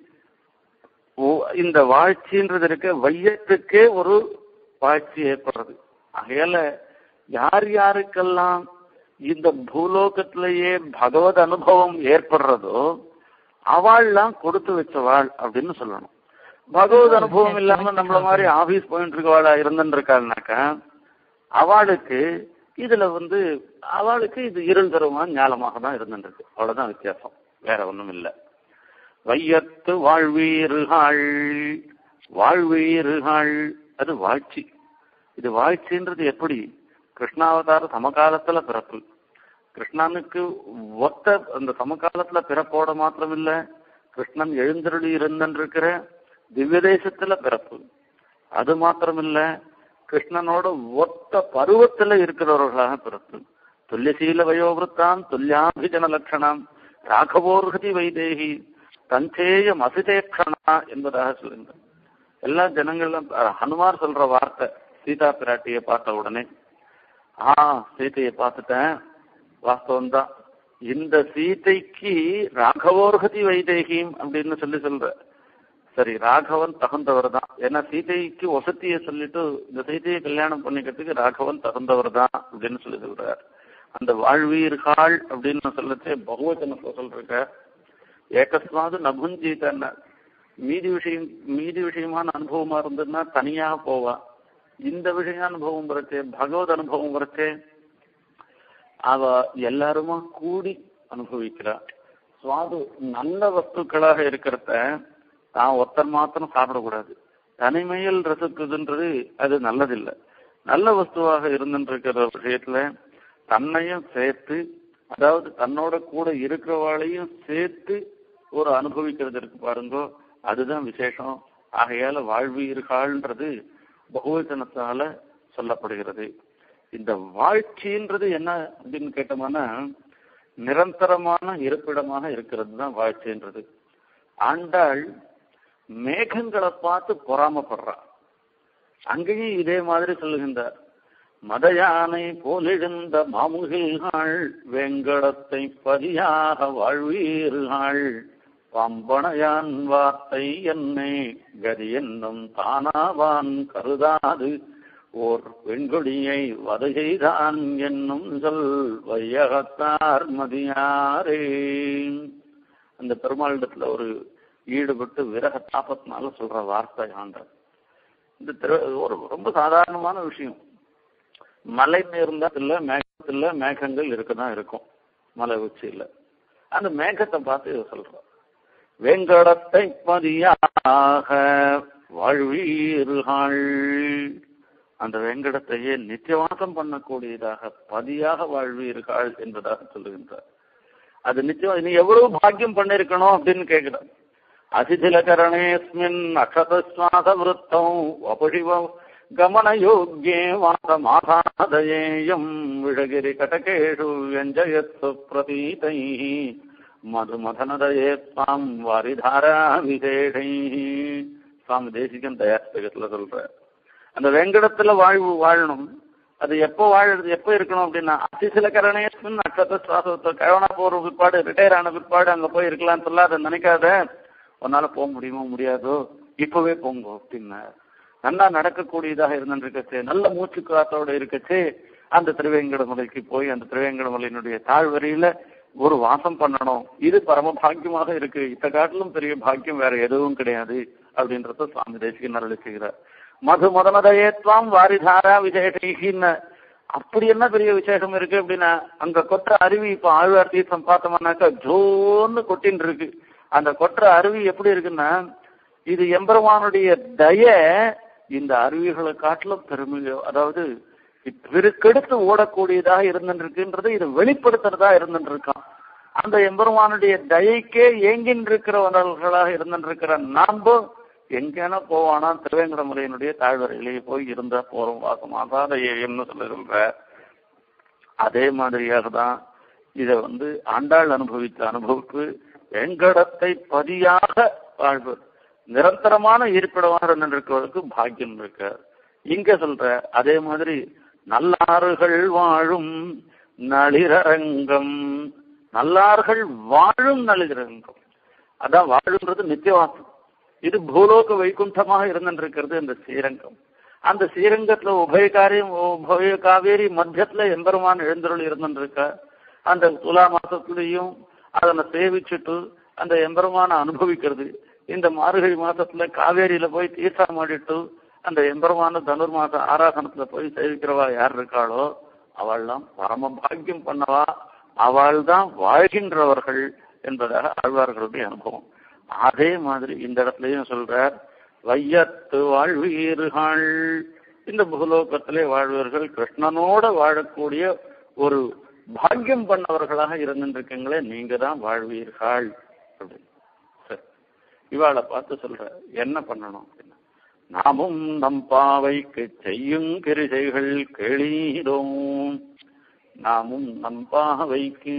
இந்த வாழ்ச்சின்றது இருக்க வையத்துக்கே ஒரு வாழ்ச்சி ஏற்படுறது ஆகையால யார் யாருக்கெல்லாம் இந்த பூலோகத்திலேயே பகவத் அனுபவம் ஏற்படுறதோ அவள்லாம் கொடுத்து வச்சவாள் அப்படின்னு சொல்லணும் பகவத் அனுபவம் இல்லாம நம்மள மாதிரி ஆபீஸ் போயிட்டு இருக்கவாளா இருந்துட்டு இருக்காள்னாக்கா அவளுக்கு இதுல வந்து அவளுக்கு இது இருந்தரமான ஞாலமாக தான் இருந்துருக்கு அவ்வளவுதான் வித்தியாசம் வேற ஒண்ணும் இல்லை வையத்து வாழ்வீர்கள் வாழ்வீர்கள் அது வாழ்ச்சி இது வாழ்ச்சின்றது எப்படி கிருஷ்ணாவதார சமகாலத்துல பிறப்பு கிருஷ்ணனுக்கு ஒத்த அந்த சமகாலத்துல பிறப்போட மாத்திரம் இல்ல கிருஷ்ணன் எழுந்தருளி இருந்திருக்கிற திவ்ய தேசத்துல பிறப்பு அது மாத்திரம் இல்ல கிருஷ்ணனோட ஒத்த பருவத்துல இருக்கிறவர்களாக பிறப்பு துல்லியசீல வயோவிருத்தான் துல்லியாபிஜன லட்சணம் ராகவோர்கதி வைதேகி தஞ்சேயம் அசிதேக்ஷணா என்பதாக சொல்லுங்கள் எல்லா ஜனங்களும் ஹனுமார் சொல்ற வார்த்தை சீதா பிராட்டியை பார்த்த உடனே ஆ சீதையை பார்த்துட்டேன் வாஸ்தவம் தான் இந்த சீதைக்கு ராகவோர்கதி வைதேகிம் அப்படின்னு சொல்லி சொல்ற சரி ராகவன் தகுந்தவர் தான் ஏன்னா சீதைக்கு வசதிய சொல்லிட்டு இந்த சீதையை கல்யாணம் பண்ணிக்கிறதுக்கு ராகவன் தகுந்தவர் தான் அப்படின்னு சொல்லி சொல்றார் அந்த வாழ்வீர்கள் அப்படின்னு சொல்லச்சே பகுவச்சனத்தை சொல்றக்க ஏகஸ்மாது நபுஞ்சீத்தன்ன மீதி விஷயம் மீதி விஷயமான அனுபவமா இருந்ததுன்னா தனியாக போவா இந்த விஷய அனுபவம் வரச்சே பகவத் அனுபவம் வரச்சே அவ எல்லாருமா கூடி அனுபவிக்கிறா சுவாது நல்ல வஸ்துக்களாக இருக்கிறத தான் ஒருத்தர் மாத்திரம் சாப்பிடக்கூடாது தனிமையில் ரசிக்குதுன்றது அது நல்லதில்லை நல்ல வஸ்துவாக இருந்துருக்கிற விஷயத்துல தன்னையும் சேர்த்து அதாவது தன்னோட கூட இருக்கிறவாளையும் சேர்த்து ஒரு அனுபவிக்கிறது இருக்கு பாருங்கோ அதுதான் விசேஷம் ஆகையால வாழ்வீர்கள்ன்றது பகுவச்சனத்தால சொல்லப்படுகிறது இந்த வாழ்ச்சின்றது என்ன அப்படின்னு கேட்டோம்னா நிரந்தரமான இருப்பிடமாக இருக்கிறது தான் வாழ்ச்சின்றது ஆண்டாள் மேகங்களை பார்த்து பொறாமப்படுறா அங்கேயும் இதே மாதிரி சொல்லுகின்றார் மத யானை போலிருந்த மாமுகில்கள் வெங்கடத்தை பதியாக வாழ்வீர்கள் பம்பனையான் வார்த்தை என்னை கதி என்னும் தானாவான் கருதாது ஓர் பெண்கொடியை வதை செய்தான் என்னும் சொல் வையகத்தார் மதியாரே அந்த பெருமாளிடத்துல ஒரு ஈடுபட்டு விரக தாபத்தினால சொல்ற வார்த்தை ஆண்டார் இந்த திரு ஒரு ரொம்ப சாதாரணமான விஷயம் மலை நேர்ந்ததுல மேகத்துல மேகங்கள் இருக்கதான் இருக்கும் மலை உச்சியில அந்த மேகத்தை பார்த்து இவ சொல்றோம் வெங்கடத்தை பதியாக வாழ்வீர்கள் அந்த வெங்கடத்தையே நித்தியவாசம் பண்ணக்கூடியதாக பதியாக வாழ்வீர்கள் என்பதாக சொல்லுகின்றார் அது நிச்சயம் நீ எவ்வளவு பாக்கியம் பண்ணிருக்கணும் அப்படின்னு கேட்கிறார் அதிதிலகரணேஸ்மின் அக்ஷதஸ்வாத விருத்தம் வபுஷிவ गमनयोग्ये वासमासादयेयम् विषगिरिकटकेषु व्यञ्जयत्सु प्रतीतैः மதுமதனதயே தாம் வாரிதாரா விசேஷைः சுவாமி தேசிகன் தயாஸ்தகத்துல சொல்ற அந்த வெங்கடத்துல வாழ்வு வாழணும் அது எப்போ வாழறது எப்போ இருக்கணும் அப்படின்னா அதிசில கரணேஸ்மின் நட்சத்திர சுவாசத்தை கழவனா போற பிற்பாடு ரிட்டையர் ஆன பிற்பாடு அங்க போய் இருக்கலாம்னு சொல்லாத நினைக்காத உன்னால போக முடியுமோ முடியாதோ இப்பவே போங்க அப்படின்னா நல்லா நடக்கக்கூடியதாக இருந்துருக்கச்சு நல்ல மூச்சு காத்தோட இருக்கச்சு அந்த திருவேங்கடமலைக்கு போய் அந்த திருவேங்கடமலையினுடைய தாழ்வரியில ஒரு வாசம் பண்ணணும் இது பரம பாக்கியமாக இருக்கு இத்த காட்டிலும் பெரிய பாக்கியம் வேற எதுவும் கிடையாது அப்படின்றத சுவாமி தேசிகன் அருளி செய்கிறார் மது முதனதயத்வாம் வாரிதாரா விசேஷின்னு அப்படி என்ன பெரிய விசேஷம் இருக்கு அப்படின்னா அங்க கொற்ற அருவி இப்ப ஆழ்வார் தீர்த்தம் பார்த்தோம்னாக்கா ஜோன்னு கொட்டின்னு இருக்கு அந்த கொற்ற அருவி எப்படி இருக்குன்னா இது எம்பெருமானுடைய தய இந்த அருவிகளை காட்டிலும் பெருமை அதாவது பெருக்கெடுத்து ஓடக்கூடியதாக இருந்துருக்குன்றது இதை வெளிப்படுத்துறதா இருந்துருக்கான் அந்த எம்பெருமானுடைய தயைக்கே ஏங்கின்னு இருக்கிறவர்களாக இருந்துருக்கிற நாம்போ எங்கேனா போவானா திருவேங்கடமலையினுடைய தாழ்வரையிலேயே போய் இருந்தா போறோம் வாசம் அதாத ஏயம்னு சொல்ல சொல்ற அதே மாதிரியாக தான் இதை வந்து ஆண்டாள் அனுபவித்த அனுபவிப்பு வெங்கடத்தை பதியாக வாழ்வது நிரந்தரமான இருப்பிடமாக இருந்திருக்கிறவருக்கு பாக்கியம் இருக்க இங்க சொல்ற அதே மாதிரி நல்லாறுகள் வாழும் நளிரங்கம் நல்லார்கள் வாழும் நளிரங்கம் அதான் வாழுன்றது நித்தியவாசம் இது பூலோக வைகுண்டமாக இருந்திருக்கிறது இந்த ஸ்ரீரங்கம் அந்த ஸ்ரீரங்கத்துல உபய காரியம் உபய காவேரி மத்தியத்துல எம்பெருமான் எழுந்தருள் இருந்திருக்க அந்த துலா மாசத்துலயும் அதனை சேவிச்சுட்டு அந்த எம்பெருமான அனுபவிக்கிறது இந்த மார்கழி மாசத்துல காவேரியில போய் தீர்த்தம் ஆடிட்டு அந்த எம்பெருமான தனுர் மாச ஆராதனத்துல போய் சேவிக்கிறவா யார் இருக்காளோ அவள்லாம் பரம பாக்கியம் பண்ணவா அவள் தான் வாழ்கின்றவர்கள் என்பதாக ஆழ்வார்களுடைய அனுபவம் அதே மாதிரி இந்த இடத்துலயும் சொல்றார் வையத்து வாழ்வீர்கள் இந்த பூலோகத்திலே வாழ்வர்கள் கிருஷ்ணனோட வாழக்கூடிய ஒரு பாக்கியம் பண்ணவர்களாக இருந்துருக்கீங்களே நீங்க தான் வாழ்வீர்கள் அப்படின்னு சரி இவாளை பார்த்து சொல்ற என்ன பண்ணணும் அப்படின்னா நாமும் நம் பாவைக்கு செய்யும் கிரிசைகள் கேளீரோம் நாமும் நம் பாவைக்கு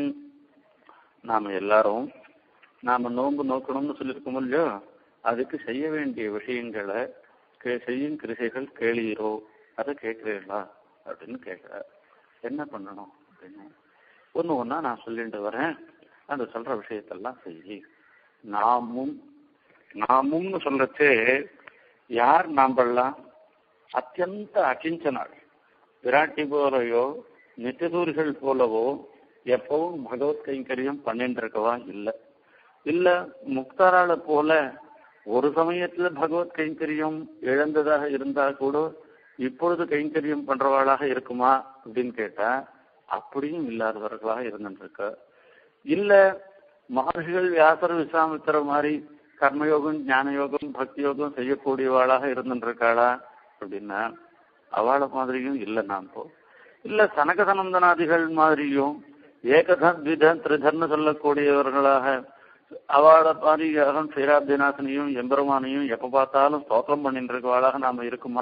நாம எல்லாரும் நாம நோன்பு நோக்கணும்னு சொல்லியிருக்கோம் இல்லையோ அதுக்கு செய்ய வேண்டிய விஷயங்களை செய்யும் கிருஷைகள் கேளீரோ அதை கேட்கிறீர்களா அப்படின்னு கேட்குற என்ன பண்ணணும் அப்படின்னு ஒன்று ஒன்றா நான் சொல்லிட்டு வரேன் அந்த சொல்ற விஷயத்தெல்லாம் செய் நாமும் நாமும்னு சொல்றச்சே யார் நாம்பெல்லாம் அத்தியந்த அகிஞ்சனாள் விராட்டி போலையோ நித்தியதூரிகள் போலவோ எப்பவும் பகவத் கைங்கரியம் பண்ணிட்டு இருக்கவா இல்லை இல்ல முக்தாரால போல ஒரு சமயத்துல பகவத் கைங்கரியம் இழந்ததாக இருந்தா கூட இப்பொழுது கைங்கரியம் பண்றவாளாக இருக்குமா அப்படின்னு கேட்டா அப்படியும் இல்லாதவர்களாக இருந்துருக்க இல்ல மகர்ஷிகள் வியாசர் விசாமித்திர மாதிரி கர்மயோகம் ஞான யோகம் பக்தி யோகம் செய்யக்கூடியவாளாக இருந்துருக்காளா அப்படின்னா அவளை மாதிரியும் இல்லை நாம் போ இல்ல சனகசனந்தனாதிகள் மாதிரியும் ஏகதன் த்விதன் திரிதன்னு சொல்லக்கூடியவர்களாக அவள பாரியாக ஸ்ரீராப்திநாசனையும் எம்பெருமானையும் எப்ப பார்த்தாலும் ஸ்தோத்திரம் பண்ணிட்டு இருக்கவாளாக நாம இருக்குமா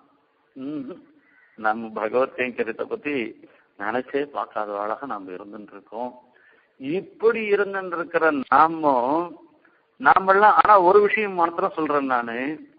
நம்ம பகவத் கைங்கரியத்தை பத்தி நினைச்சே பார்க்காதவாளாக நாம் இருந்துட்டு இருக்கோம் இப்படி இருந்துட்டு இருக்கிற நாம நாமெல்லாம் ஆனா ஒரு விஷயம் மாத்திரம் சொல்றேன் நானு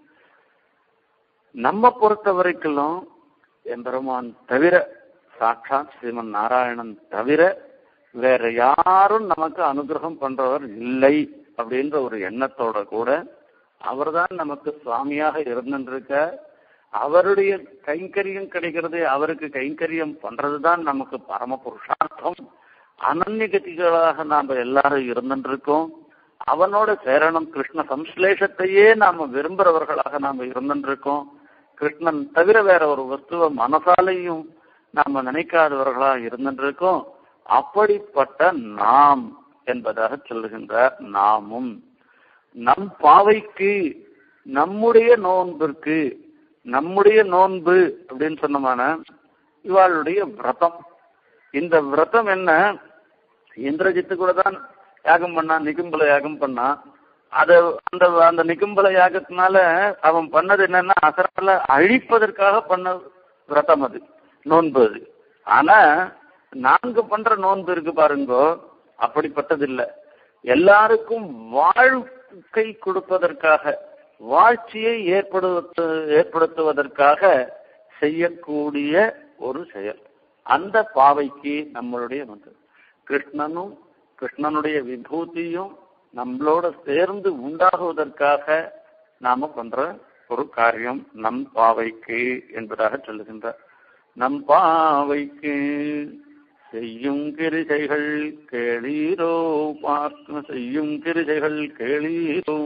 நம்ம பொறுத்த வரைக்கும் எம்பெருமான் தவிர சாட்சாத் ஸ்ரீமன் நாராயணன் தவிர வேற யாரும் நமக்கு அனுகிரகம் பண்றவர் இல்லை அப்படின்ற ஒரு எண்ணத்தோட கூட அவர்தான் நமக்கு சுவாமியாக இருந்துருக்க அவருடைய கைங்கரியம் கிடைக்கிறது அவருக்கு கைங்கரியம் பண்றதுதான் நமக்கு பரம புருஷார்த்தம் அனன்யகதிகளாக நாம எல்லாரும் இருந்துருக்கோம் அவனோட சேரணம் கிருஷ்ண சம்ஸ்லேஷத்தையே நாம விரும்புறவர்களாக நாம இருந்துருக்கோம் கிருஷ்ணன் தவிர வேற ஒரு வஸ்துவ மனசாலையும் நாம நினைக்காதவர்களா இருந்துருக்கோம் அப்படிப்பட்ட நாம் என்பதாக சொல்லுகின்றார் நாமும் நம் பாவைக்கு நம்முடைய நோன்பிற்கு நம்முடைய நோன்பு அப்படின்னு சொன்னமான இவாளுடைய விரதம் இந்த விரதம் என்ன இந்திரஜித்து கூட தான் யாகம் பண்ணா நிகும்பல யாகம் பண்ணா அத அந்த அந்த நிகும்பல யாகத்தினால அவன் பண்ணது என்னன்னா அசர நம்மள அழிப்பதற்காக பண்ண விரதம் அது நோன்பு அது ஆனா நாங்க பண்ற நோன்பு இருக்கு பாருங்கோ அப்படிப்பட்டது இல்ல எல்லாருக்கும் வாழ்க்கை கொடுப்பதற்காக வாழ்ச்சியை ஏற்படுத்த ஏற்படுத்துவதற்காக செய்யக்கூடிய ஒரு செயல் அந்த பாவைக்கு நம்மளுடைய வந்து கிருஷ்ணனும் கிருஷ்ணனுடைய விபூதியும் நம்மளோட சேர்ந்து உண்டாகுவதற்காக நாம பண்ற ஒரு காரியம் நம் பாவைக்கு என்பதாக சொல்லுகின்றார் நம் பாவைக்கு செய்யும் கிரிசைகள் கேளீரோ பார்க்க செய்யும் கிரிசைகள் கேளீரோ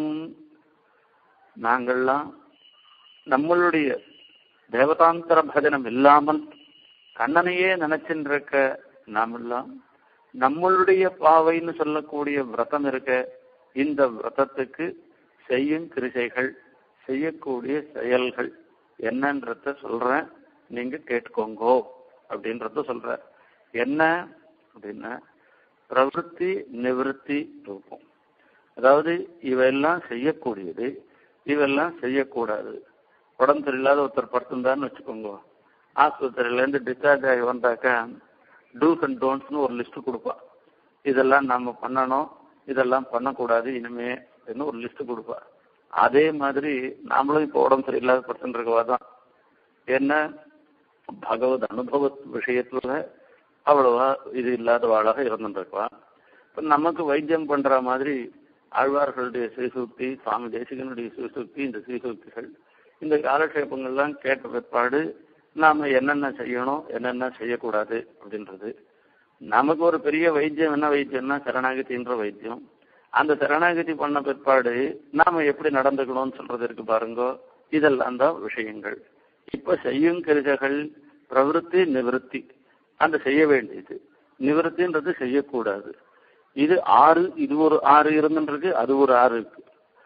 நாங்கள்லாம் நம்மளுடைய தேவதாந்தர பஜனம் இல்லாமல் கண்ணனையே நினைச்சுட்டு இருக்க நாமெல்லாம் நம்மளுடைய பாவைன்னு சொல்லக்கூடிய விரதம் இருக்க இந்த விரதத்துக்கு செய்யும் கிரிசைகள் செய்யக்கூடிய செயல்கள் என்னன்றத சொல்றேன் நீங்க கேட்டுக்கோங்கோ அப்படின்றத சொல்ற என்ன அப்படின்னா பிரவருத்தி நிவர்த்தி ரூபம் அதாவது இவையெல்லாம் செய்யக்கூடியது இவெல்லாம் செய்யக்கூடாது உடம்பு சரியில்லாத ஒருத்தர் படுத்திருந்தான்னு வச்சுக்கோங்க ஆஸ்பத்திரியிலேருந்து டிஸ்சார்ஜ் ஆகி வந்தாக்கா டூஸ் அண்ட் டோன்ட்ஸ்னு ஒரு லிஸ்ட் கொடுப்பா இதெல்லாம் நம்ம பண்ணணும் இதெல்லாம் பண்ணக்கூடாது இனிமே அப்படின்னு ஒரு லிஸ்ட் கொடுப்பா அதே மாதிரி நாமளும் இப்போ உடம்பு சரியில்லாத பர்சன் இருக்கவா தான் என்ன பகவத் அனுபவ விஷயத்துல அவ்வளவா இது இல்லாதவாளாக இருந்துருக்குவா இப்போ நமக்கு வைத்தியம் பண்ற மாதிரி ஆழ்வார்களுடைய சீசுக்தி சுவாமி தேசிகனுடைய சீசுக்தி இந்த சீசுக்திகள் இந்த காலக்ஷேபங்கள்லாம் கேட்ட பிற்பாடு நாம என்னென்ன செய்யணும் என்னென்ன செய்யக்கூடாது அப்படின்றது நமக்கு ஒரு பெரிய வைத்தியம் என்ன வைத்தியம்னா சரணாகதின்ற வைத்தியம் அந்த சரணாகதி பண்ண பிற்பாடு நாம எப்படி நடந்துக்கணும்னு சொல்றது இருக்கு பாருங்க இதெல்லாம் தான் விஷயங்கள் இப்ப செய்யும் கிருஜகள் பிரவருத்தி நிவர்த்தி அந்த செய்ய வேண்டியது நிவர்த்தின்றது செய்யக்கூடாது இது ஆறு இது ஒரு ஆறு இருந்துருக்கு அது ஒரு ஆறு இருக்கு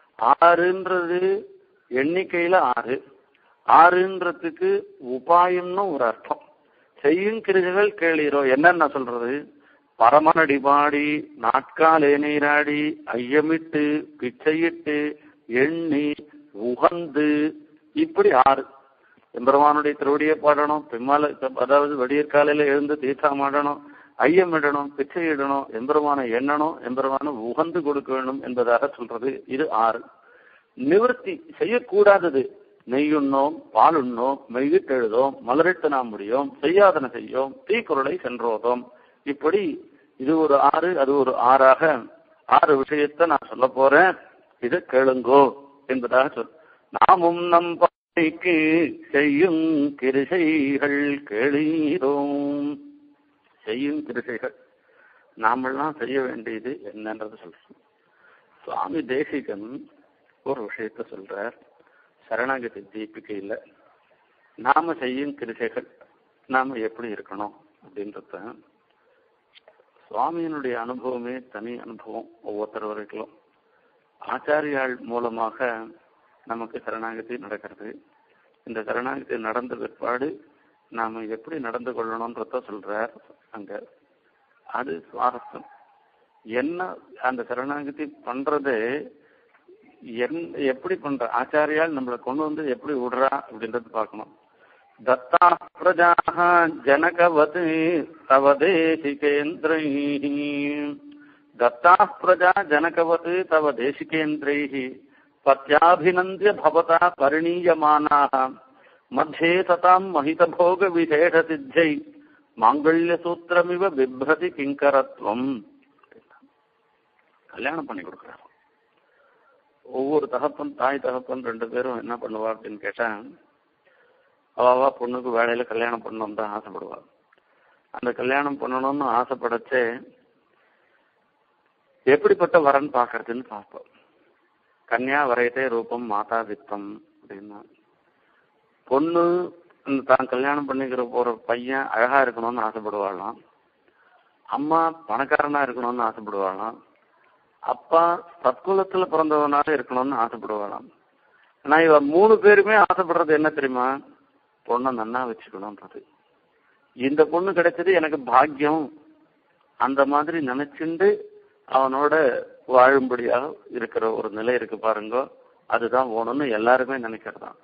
ஆறுன்றது எண்ணிக்கையில ஆறு ஆறுன்றதுக்கு உபாயம்னு ஒரு அர்த்தம் செய்யும் கிருஜகள் கேளீரோ என்னன்னு நான் சொல்றது பரமனடி பாடி நாட்காலே நீராடி ஐயமிட்டு பிச்சையிட்டு எண்ணி உகந்து இப்படி ஆறு எம்பெருமானுடைய திருவடியை பாடணும் பெம்மால அதாவது விடியற்காலையில எழுந்து தீர்த்தம் ஆடணும் ஐயமிடணும் பிச்சையிடணும் எம்பெருமானை எண்ணணும் எம்பெருமானை உகந்து கொடுக்க வேண்டும் என்பதாக சொல்றது இது ஆறு நிவர்த்தி செய்யக்கூடாதது நெய்யுண்ணோம் பாலுண்ணோம் மெய்யிட்டு எழுதோம் மலரிட்டு நாம் முடியும் செய்யாதன செய்யோம் தீக்குறளை சென்றோதோம் இப்படி இது ஒரு ஆறு அது ஒரு ஆறாக ஆறு விஷயத்தை நான் சொல்ல போறேன் இது கேளுங்கோ என்பதாக சொல் நாமும் நம் பாய்க்கு செய்யும் கிருசைகள் கேளீரோம் செய்யும் கிருசைகள் நாமெல்லாம் செய்ய வேண்டியது என்னன்றது சொல்றோம் சுவாமி தேசிகன் ஒரு விஷயத்த சொல்றார் சரணாகதி தீபிகையில நாம செய்யும் கிருசைகள் நாம எப்படி இருக்கணும் அப்படின்றத சுவாமியினுடைய அனுபவமே தனி அனுபவம் ஒவ்வொருத்தர் வரைக்கும் ஆச்சாரியாள் மூலமாக நமக்கு சரணாகதி நடக்கிறது இந்த சரணாகதி நடந்த பிற்பாடு நாம எப்படி நடந்து கொள்ளணும்ன்றத சொல்றார் அங்க அது சுவாரஸ்யம் என்ன அந்த சரணாகதி பண்றது என் எப்படி பண்ற ஆச்சாரியால் நம்மளை கொண்டு வந்து எப்படி விடுறா அப்படின்றது பார்க்கணும் தத்தா பிரஜாக ஜனகவத் தவ தேசிகேந்திரை தத்தா பிரஜா ஜனகவத் தவ தேசிகேந்திரை பத்யாபிநந்திய பவதா பரிணீயமானாக மத்தியே ததாம் மகிதபோக விசேஷ சித்தை மாங்கல்ய சூத்திரமிவ பிப்ரதி கிங்கரத்வம் கல்யாணம் பண்ணி கொடுக்குறாங்க ஒவ்வொரு தகப்பன் தாய் தகப்பன் ரெண்டு பேரும் என்ன பண்ணுவா அப்படின்னு கேட்டா அவாவா பொண்ணுக்கு வேலையில கல்யாணம் பண்ணணும் தான் ஆசைப்படுவா அந்த கல்யாணம் பண்ணணும்னு ஆசைப்படச்சே எப்படிப்பட்ட வரன் பாக்குறதுன்னு பார்ப்போம் கன்யா வரையத்தே ரூபம் மாதா வித்தம் அப்படின்னா பொண்ணு இந்த தான் கல்யாணம் பண்ணிக்கிற போற பையன் அழகா இருக்கணும்னு ஆசைப்படுவாளாம் அம்மா பணக்காரனா இருக்கணும்னு ஆசைப்படுவாளாம் அப்பா சத்குலத்துல பிறந்தவனால இருக்கணும்னு ஆசைப்படுவாளாம் ஆனா இவ மூணு பேருமே ஆசைப்படுறது என்ன தெரியுமா பொண்ணை நன்னா வச்சுக்கணும்ன்றது இந்த பொண்ணு கிடைச்சது எனக்கு பாக்கியம் அந்த மாதிரி நினைச்சுண்டு அவனோட வாழும்படியாக இருக்கிற ஒரு நிலை இருக்கு பாருங்க அதுதான் ஓணும்னு எல்லாருமே நினைக்கிறதான்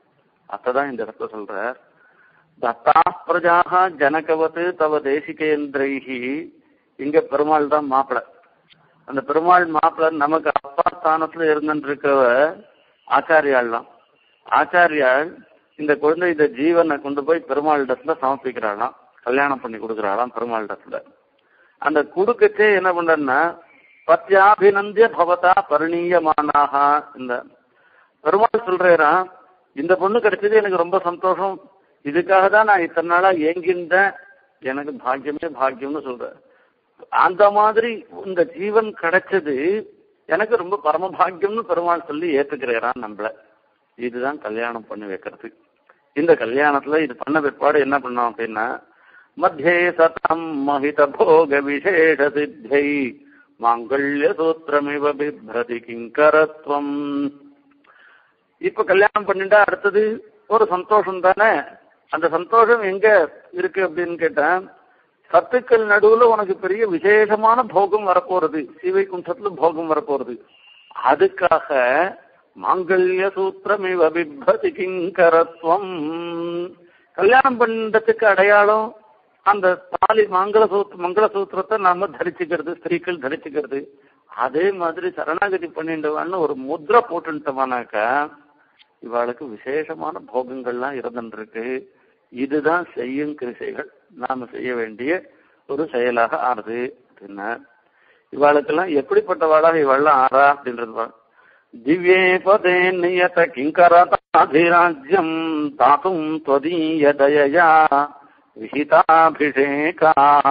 அத்ததான் இந்த இடத்துல சொல்ற தத்தா பிரஜாக ஜனகவத்து தவ தேசிகேந்திரைகி இங்க பெருமாள் தான் மாப்பிள அந்த பெருமாள் மாப்பிள நமக்கு அப்பா ஸ்தானத்துல இருந்துருக்கிறவ ஆச்சாரியாள் தான் ஆச்சாரியாள் இந்த குழந்தை இந்த ஜீவனை கொண்டு போய் பெருமாளிடத்துல சமர்ப்பிக்கிறாளாம் கல்யாணம் பண்ணி கொடுக்குறாளாம் பெருமாளிடத்துல அந்த குடுக்கச்சே என்ன பண்றன்னா பத்யாபிநந்திய பவதா பரிணீயமானாக இந்த பெருமாள் சொல்றாராம் இந்த பொண்ணு கிடைச்சது எனக்கு ரொம்ப சந்தோஷம் இதுக்காக தான் நான் இத்தனை நாளா ஏங்கின்றேன் எனக்கு பாக்கியமே பாக்கியம்னு சொல்றேன் அந்த மாதிரி இந்த ஜீவன் கிடைச்சது எனக்கு ரொம்ப பரம பாக்கியம்னு பெருமாள் சொல்லி ஏத்துக்கிறாராம் நம்மள இதுதான் கல்யாணம் பண்ணி வைக்கிறது இந்த கல்யாணத்துல இது பண்ண பிற்பாடு என்ன பண்ணோம் அப்படின்னா மத்தியே சதம் மகித போக விசேஷ சித்தை மாங்கல்ய சூத்திரமிவ பிப்ரதி கிங்கரத்வம் இப்ப கல்யாணம் பண்ணிட்டா அடுத்தது ஒரு சந்தோஷம் தானே அந்த சந்தோஷம் எங்க இருக்கு அப்படின்னு கேட்டேன் சத்துக்கள் நடுவுல உனக்கு பெரிய விசேஷமான போகம் வரப்போறது சீவை குண்டத்துல போகம் வரப்போறது அதுக்காக மாங்கல்ய சூத்திரமிவ பிப்ரதி கிங்கரத்வம் கல்யாணம் பண்றதுக்கு அடையாளம் அந்த தாலி மங்கள சூத் மங்கள சூத்திரத்தை நாம தரிச்சுக்கிறது ஸ்திரீக்கள் தரிச்சுக்கிறது அதே மாதிரி சரணாகதி பண்ணிட்டவான்னு ஒரு முத்ரை போட்டுட்டோமானாக்கா இவாளுக்கு விசேஷமான போகங்கள்லாம் இருந்துருக்கு இதுதான் செய்யும் கிருசைகள் நாம செய்ய வேண்டிய ஒரு செயலாக ஆறுது அப்படின்னா இவாளுக்கெல்லாம் எப்படிப்பட்டவாளாக இவாள்லாம் ஆறா அப்படின்றது திவ்யே பதே நியத கிங்கரதாதிராஜ்யம் தாத்தும் त्वदीय दयया विहिताभिषेका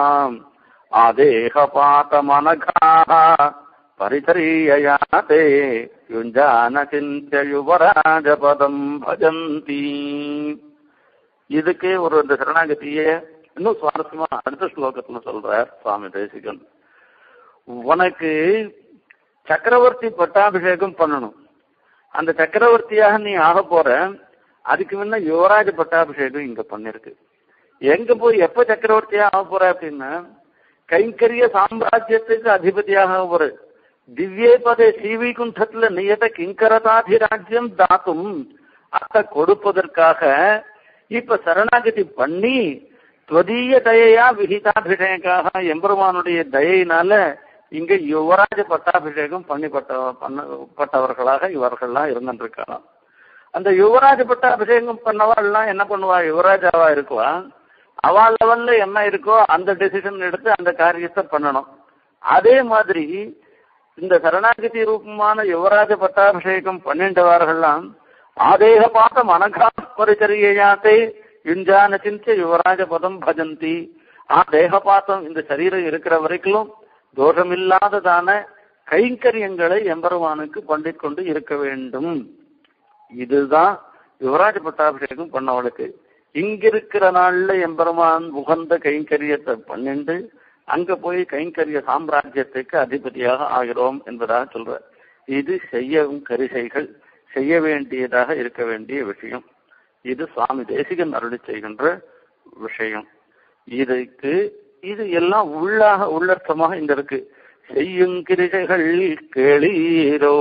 आदेहपातमनघाः परिचर्यया ते युञ्जानचिन्त्य युवराजपदम् भजन्ति இதுக்கே ஒரு இந்த சரணாகதியே இன்னும் சுவாரஸ்யமா அடுத்த ஸ்லோகத்துல சொல்றார் சுவாமி தேசிகன் உனக்கு சக்கரவர்த்தி பட்டாபிஷேகம் பண்ணணும் அந்த சக்கரவர்த்தியாக நீ ஆக போற அதுக்கு முன்ன யுவராஜ பட்டாபிஷேகம் இங்க பண்ணிருக்கு எங்க போய் எப்ப சக்கரவர்த்தியா ஆக போற அப்படின்னா கைங்கரிய சாம்ராஜ்யத்துக்கு அதிபதியாக ஒரு திவ்யே பதே ஸ்ரீவைகுண்டத்துல நியத கிங்கரதாதிராஜ்யம் தாத்தும் அத்த கொடுப்பதற்காக இப்ப சரணாகதி பண்ணி துவதீய தயையா விகிதாபிஷேகாக எம்பெருமானுடைய தயையினால இங்க யுவராஜ பட்டாபிஷேகம் பண்ணிப்பட்ட பண்ணப்பட்டவர்களாக இவர்கள்லாம் இருந்துருக்கலாம் அந்த யுவராஜ பட்டாபிஷேகம் பண்ணவாள்லாம் என்ன பண்ணுவா யுவராஜாவா இருக்குவா அவள் லெவல்ல என்ன இருக்கோ அந்த டெசிஷன் எடுத்து அந்த காரியத்தை பண்ணணும் அதே மாதிரி இந்த சரணாகதி ரூபமான யுவராஜ பட்டாபிஷேகம் பண்ணின்றவர்கள்லாம் ஆதேக பாத்த மனகா பரிச்சரியாத்தே யுஞ்சான சிந்த யுவராஜ பதம் பஜந்தி ஆ தேகபாத்தம் இந்த சரீரம் இருக்கிற வரைக்கும் தோஷமில்லாததான கைங்கரியங்களை எம்பெருமானுக்கு பண்ணிக் கொண்டு இருக்க வேண்டும் இதுதான் யுவராஜ பட்டாபிஷேகம் பண்ணவளுக்கு இங்கிருக்கிற நாள்ல எம்பெருமான் உகந்த கைங்கரியத்தை பண்ணிண்டு அங்க போய் கைங்கரிய சாம்ராஜ்யத்துக்கு அதிபதியாக ஆகிறோம் என்பதாக சொல்ற இது செய்யவும் கரிசைகள் செய்ய வேண்டியதாக இருக்க வேண்டிய விஷயம் இது சுவாமி தேசிகன் அருளி செய்கின்ற விஷயம் இதுக்கு இது எல்லாம் உள்ளாக உள்ளர்த்தமாக இங்க இருக்கு செய்யும் கிரிகைகள் கேளீரோ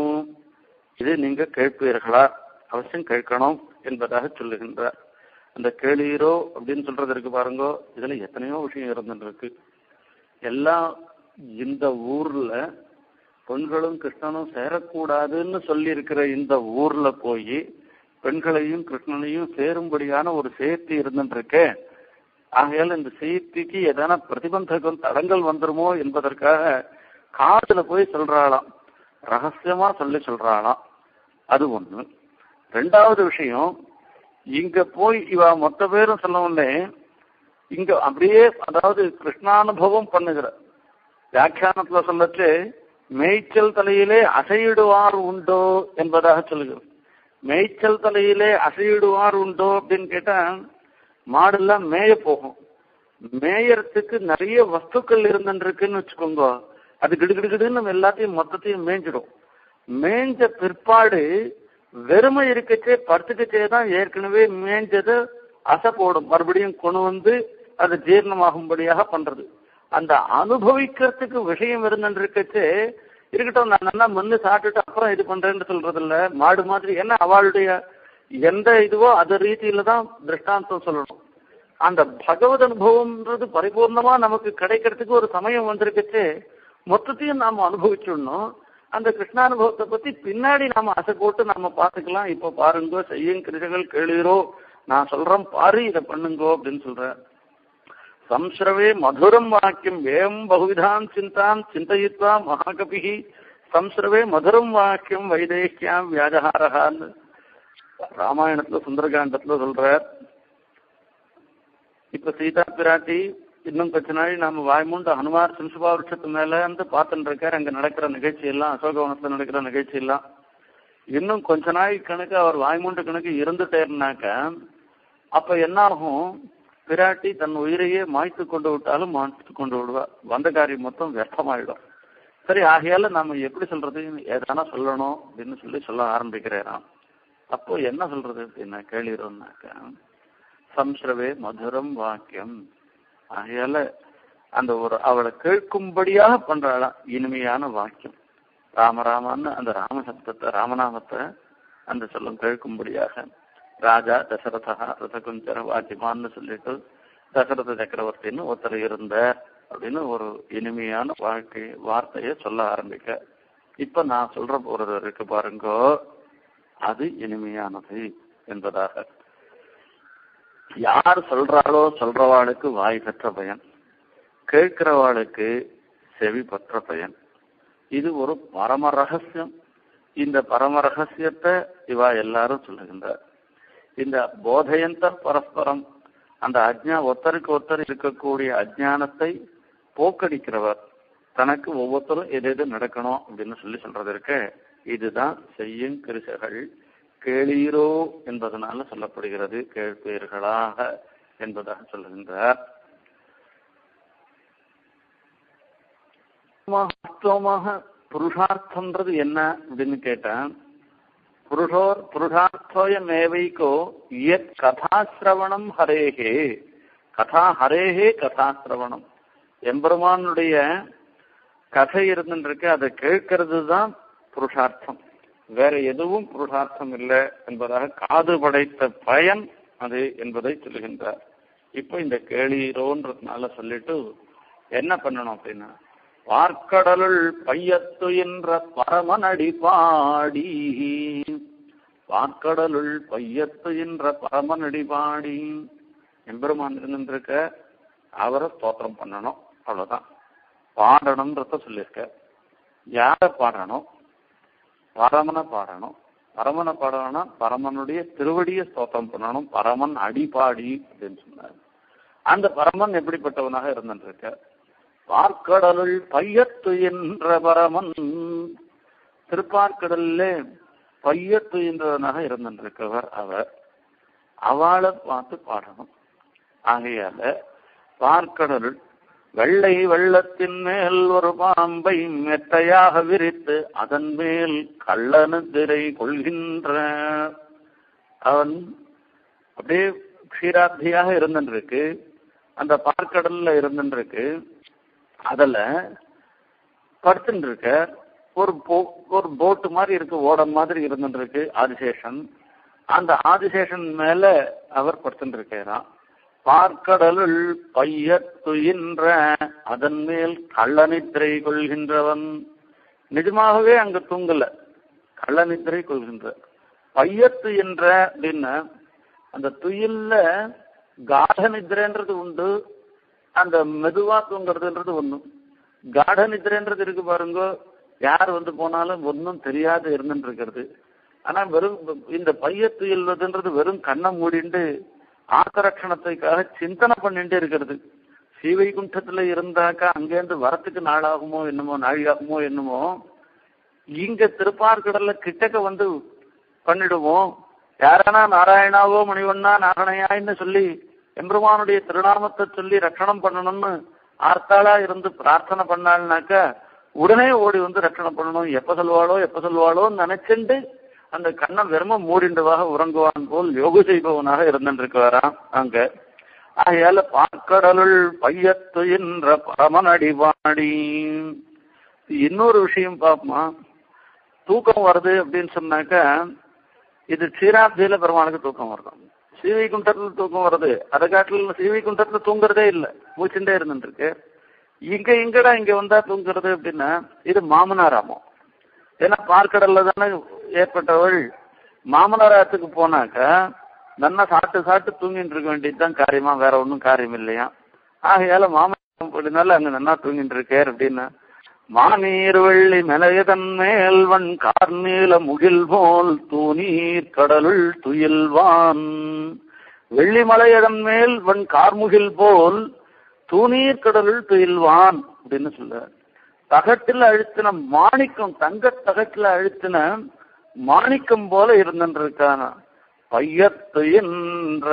இது நீங்க கேட்பீர்களா அவசியம் கேட்கணும் என்பதாக சொல்லுகின்றார் அந்த கேளீரோ அப்படின்னு சொல்றது இருக்கு பாருங்க இதுல எத்தனையோ விஷயம் இருந்துட்டு இருக்கு எல்லாம் இந்த ஊர்ல பெண்களும் கிருஷ்ணனும் சேரக்கூடாதுன்னு சொல்லி இருக்கிற இந்த ஊர்ல போய் பெண்களையும் கிருஷ்ணனையும் சேரும்படியான ஒரு சேர்த்தி இருந்துட்டு இருக்கே ஆகையால இந்த சேர்த்திக்கு எதனா பிரதிபந்தகம் தடங்கள் வந்துருமோ என்பதற்காக காதுல போய் சொல்றாளாம் ரகசியமா சொல்லி சொல்றாளாம் அது ஒண்ணு ரெண்டாவது விஷயம் இங்க போய் இவ மொத்த பேரும் சொல்லவுடனே இங்க அப்படியே அதாவது கிருஷ்ணானுபவம் பண்ணுகிற வியாக்கியானத்துல சொல்லச்சு மேய்ச்சல் தலையிலே அசையிடுவார் உண்டோ என்பதாக சொல்லுகிறது மேய்ச்சல் தலையிலே அசையிடுவார் உண்டோ அப்படின்னு கேட்டா மாடெல்லாம் மேய போகும் மேயறதுக்கு நிறைய வஸ்துக்கள் இருந்துருக்குன்னு வச்சுக்கோங்க அது கிடுகிடுகிடுன்னு நம்ம எல்லாத்தையும் மொத்தத்தையும் மேய்ஞ்சிடும் மேய்ஞ்ச பிற்பாடு வெறுமை இருக்கச்சே படுத்துக்கச்சே தான் ஏற்கனவே மேய்ஞ்சது அசை போடும் மறுபடியும் கொண்டு வந்து அது ஜீர்ணமாகும்படியாக பண்றது அந்த அனுபவிக்கிறதுக்கு விஷயம் இருந்துருக்கச்சே இருக்கட்டும் நான் நல்லா மண்ணு சாப்பிட்டுட்டு அப்புறம் இது பண்றேன்னு சொல்றது இல்ல மாடு மாதிரி ஏன்னா அவளுடைய எந்த இதுவோ அது ரீதியில தான் திருஷ்டாந்தம் சொல்லணும் அந்த பகவத் அனுபவம்ன்றது பரிபூர்ணமா நமக்கு கிடைக்கிறதுக்கு ஒரு சமயம் வந்திருக்குச்சு மொத்தத்தையும் நாம அனுபவிச்சிடணும் அந்த கிருஷ்ணானுபவத்தை பத்தி பின்னாடி நாம ஆசை போட்டு நாம பாத்துக்கலாம் இப்ப பாருங்கோ செய்யும் கிருஷகள் கேளுகிறோ நான் சொல்றேன் பாரு இதை பண்ணுங்கோ அப்படின்னு சொல்றேன் சம்ஸ்ரவே மதுரம் வாக்கியம் ஏம் பகுவிதாம் சிந்தாம் சிந்தயித்வா மகாகபி சம்ஸ்ரவே மதுரம் வாக்கியம் வைதேக்கியாம் வியாஜஹாரஹான்னு ராமாயணத்துல சுந்தரகாண்டத்துல சொல்றார் இப்ப சீதா பிராட்டி இன்னும் கொஞ்ச நாள் நாம வாய்மூண்டு ஹனுமார் சிம்சுபா விருட்சத்து மேல இருந்து பார்த்துட்டு இருக்கார் அங்க நடக்கிற நிகழ்ச்சி எல்லாம் அசோகவனத்துல நடக்கிற நிகழ்ச்சி எல்லாம் இன்னும் கொஞ்ச நாள் கணக்கு அவர் வாய்மூண்டு கணக்கு இருந்துட்டேருனாக்க அப்ப என்ன ஆகும் பிராட்டி தன் உயிரையே மாய்த்து கொண்டு விட்டாலும் மாய்த்து கொண்டு விடுவா வந்த காரியம் மொத்தம் வியர்த்தமாயிடும் சரி ஆகையால நாம எப்படி சொல்றது ஏதானா சொல்லணும் அப்படின்னு சொல்லி சொல்ல ஆரம்பிக்கிறேன் அப்போ என்ன சொல்றது அப்படின்னா கேளுறோம்னாக்க சம்ஸ்ரவே மதுரம் வாக்கியம் ஆகையால அந்த ஒரு அவளை கேட்கும்படியாக பண்றாளாம் இனிமையான வாக்கியம் ராமராமான்னு அந்த ராம சப்தத்தை ராமநாமத்தை அந்த சொல்லம் கேட்கும்படியாக ராஜா தசரதா ரசகுஞ்சர வாஜிமான்னு சொல்லிட்டு தசரத சக்கரவர்த்தின்னு ஒருத்தர் இருந்த அப்படின்னு ஒரு இனிமையான வாழ்க்கை வார்த்தையை சொல்ல ஆரம்பிக்க இப்ப நான் சொல்ற போறது இருக்கு பாருங்கோ அது இனிமையானது என்பதாக யார் சொல்றாளோ சொல்றவாளுக்கு வாய் பெற்ற பயன் கேட்கிறவாளுக்கு செவி பெற்ற பயன் இது ஒரு பரம ரகசியம் இந்த பரம ரகசியத்தை இவா எல்லாரும் சொல்லுகின்றார் இந்த போதையந்த பரஸ்பரம் அந்த அஜ்ஞா ஒருத்தருக்கு ஒருத்தர் இருக்கக்கூடிய அஜ்ஞானத்தை போக்கடிக்கிறவர் தனக்கு ஒவ்வொருத்தரும் எது எது நடக்கணும் அப்படின்னு சொல்லி சொல்றது இருக்க இதுதான் செய்யும் கிருசகள் கேளீரோ என்பதனால சொல்லப்படுகிறது கேட்பீர்களாக என்பதாக சொல்லுகின்றார் வாஸ்தவமாக புருஷார்த்தம்ன்றது என்ன அப்படின்னு கேட்டேன் புருஷோர் புருஷார்த்தோய மேவைக்கோ எத் கதாசிரவணம் ஹரேகே கதா ஹரேகே கதாசிரவணம் எம்பெருமானுடைய கதை இருந்துருக்கு அதை கேட்கறது தான் புருஷார்த்தம் வேற எதுவும் புருஷார்த்தம் இல்லை என்பதாக காது படைத்த பயன் அது என்பதை சொல்லுகின்றார் இப்போ இந்த கேளீரோன்றதுனால சொல்லிட்டு என்ன பண்ணணும் அப்படின்னா பார்க்கடலுள் பையத்து என்ற பரமனடி பாடி பார்க்கடலுள் பையத்து என்ற பரமனடி பாடி எம்பெருமான் இருந்திருக்க அவரை ஸ்தோத்திரம் பண்ணணும் அவ்வளவுதான் பாடணும்ன்றத சொல்லியிருக்க யார பாடணும் பரமனை பாடணும் பரமனை பாடணும்னா பரமனுடைய திருவடியை ஸ்தோத்திரம் பண்ணணும் பரமன் அடிபாடி அப்படின்னு சொன்னார் அந்த பரமன் எப்படிப்பட்டவனாக இருந்திருக்க பார்க்கடலுள் பையத்து என்ற பரமன் திருப்பார்க்கடல்ல பையத்து என்றவனாக இருந்திருக்கவர் அவர் அவளை பார்த்து பாடணும் ஆகையால பார்க்கடலுள் வெள்ளை வெள்ளத்தின் மேல் ஒரு பாம்பை மெத்தையாக விரித்து அதன் மேல் கள்ளனு திரை கொள்கின்ற அவன் அப்படியே க்ஷீராப்தியாக இருந்துருக்கு அந்த பார்க்கடல்ல இருந்துருக்கு அதுல படுத்துட்டு இருக்க ஒரு போ ஒரு போட்டு மாதிரி இருக்கு ஓடம் மாதிரி இருந்துருக்கு ஆதிசேஷன் அந்த ஆதிசேஷன் மேல அவர் படுத்துட்டு இருக்கிறான் பார்க்கடலுள் பையத்துயின்ற அதன் மேல் கள்ளநித்திரை கொள்கின்றவன் நிஜமாகவே அங்க தூங்கல கள்ளநித்திரை கொள்கின்ற பையத்து என்ற அப்படின்னா அந்த துயில்ல காட நித்திரைன்றது உண்டு அந்த மெதுவா தூங்குறதுன்றது ஒண்ணு காட நித்திரைன்றது இருக்கு பாருங்க யார் வந்து போனாலும் ஒன்றும் தெரியாது இருந்துட்டு இருக்கிறது ஆனா வெறும் இந்த பைய துயில்வதுன்றது வெறும் கண்ணை மூடிண்டு ஆத்தரட்சணத்துக்காக சிந்தனை பண்ணிட்டு இருக்கிறது ஸ்ரீவைகுண்டத்துல இருந்தாக்கா அங்கேருந்து வரத்துக்கு நாளாகுமோ என்னமோ நாழியாகுமோ என்னமோ இங்க திருப்பார்கடல்ல கிட்டக்க வந்து பண்ணிடுவோம் யாரானா நாராயணாவோ மணிவண்ணா நாகனையான்னு சொல்லி எம்பெருமானுடைய திருநாமத்தை சொல்லி ரட்சணம் பண்ணணும்னு ஆர்த்தாளா இருந்து பிரார்த்தனை பண்ணாள்னாக்கா உடனே ஓடி வந்து ரட்சணம் பண்ணணும் எப்ப சொல்வாளோ எப்ப சொல்வாளோன்னு நினைச்சுண்டு அந்த கண்ணை வெறும மூடிண்டவாக உறங்குவான் போல் யோகு செய்பவனாக இருந்துருக்கிறாராம் அங்க ஆகையால பார்க்கடலுள் பையத்து என்ற பரமனடிவாடி இன்னொரு விஷயம் பாப்போமா தூக்கம் வருது அப்படின்னு சொன்னாக்க இது க்ஷீராப்தியில பெருமாளுக்கு தூக்கம் வருது ஸ்ரீவைகுண்டத்துல தூக்கம் வருது அதை காட்டில ஸ்ரீவைகுண்டத்துல தூங்குறதே இல்லை மூச்சுட்டே இருந்துட்டு இருக்கு இங்க எங்கடா இங்க வந்தா தூங்குறது அப்படின்னா இது மாமனாராமம் ஏன்னா பார்க்கடல்ல தானே ஏற்பட்டவள் மாமனாராத்துக்கு போனாக்கா நல்லா சாப்பிட்டு சாப்பிட்டு தூங்கிட்டு இருக்க வேண்டியதுதான் காரியமா வேற ஒன்றும் காரியம் இல்லையா ஆகையால மாமனாரம் அப்படினால அங்க நல்லா தூங்கிட்டு இருக்கார் அப்படின்னா மாநீர் வெள்ளி மெலயதன் மேல்வன் கார்நீல முகில் போல் தூநீர் கடலுள் துயில்வான் வெள்ளிமலையதன் மேல் வன் கார்முகில் போல் தூநீர் கடலுள் துயில்வான் அப்படின்னு சொல்றார் தகட்டில் அழுத்தின மாணிக்கம் தங்க தகட்டில் அழுத்தின மாணிக்கம் போல இருந்திருக்கான பையத்து என்ற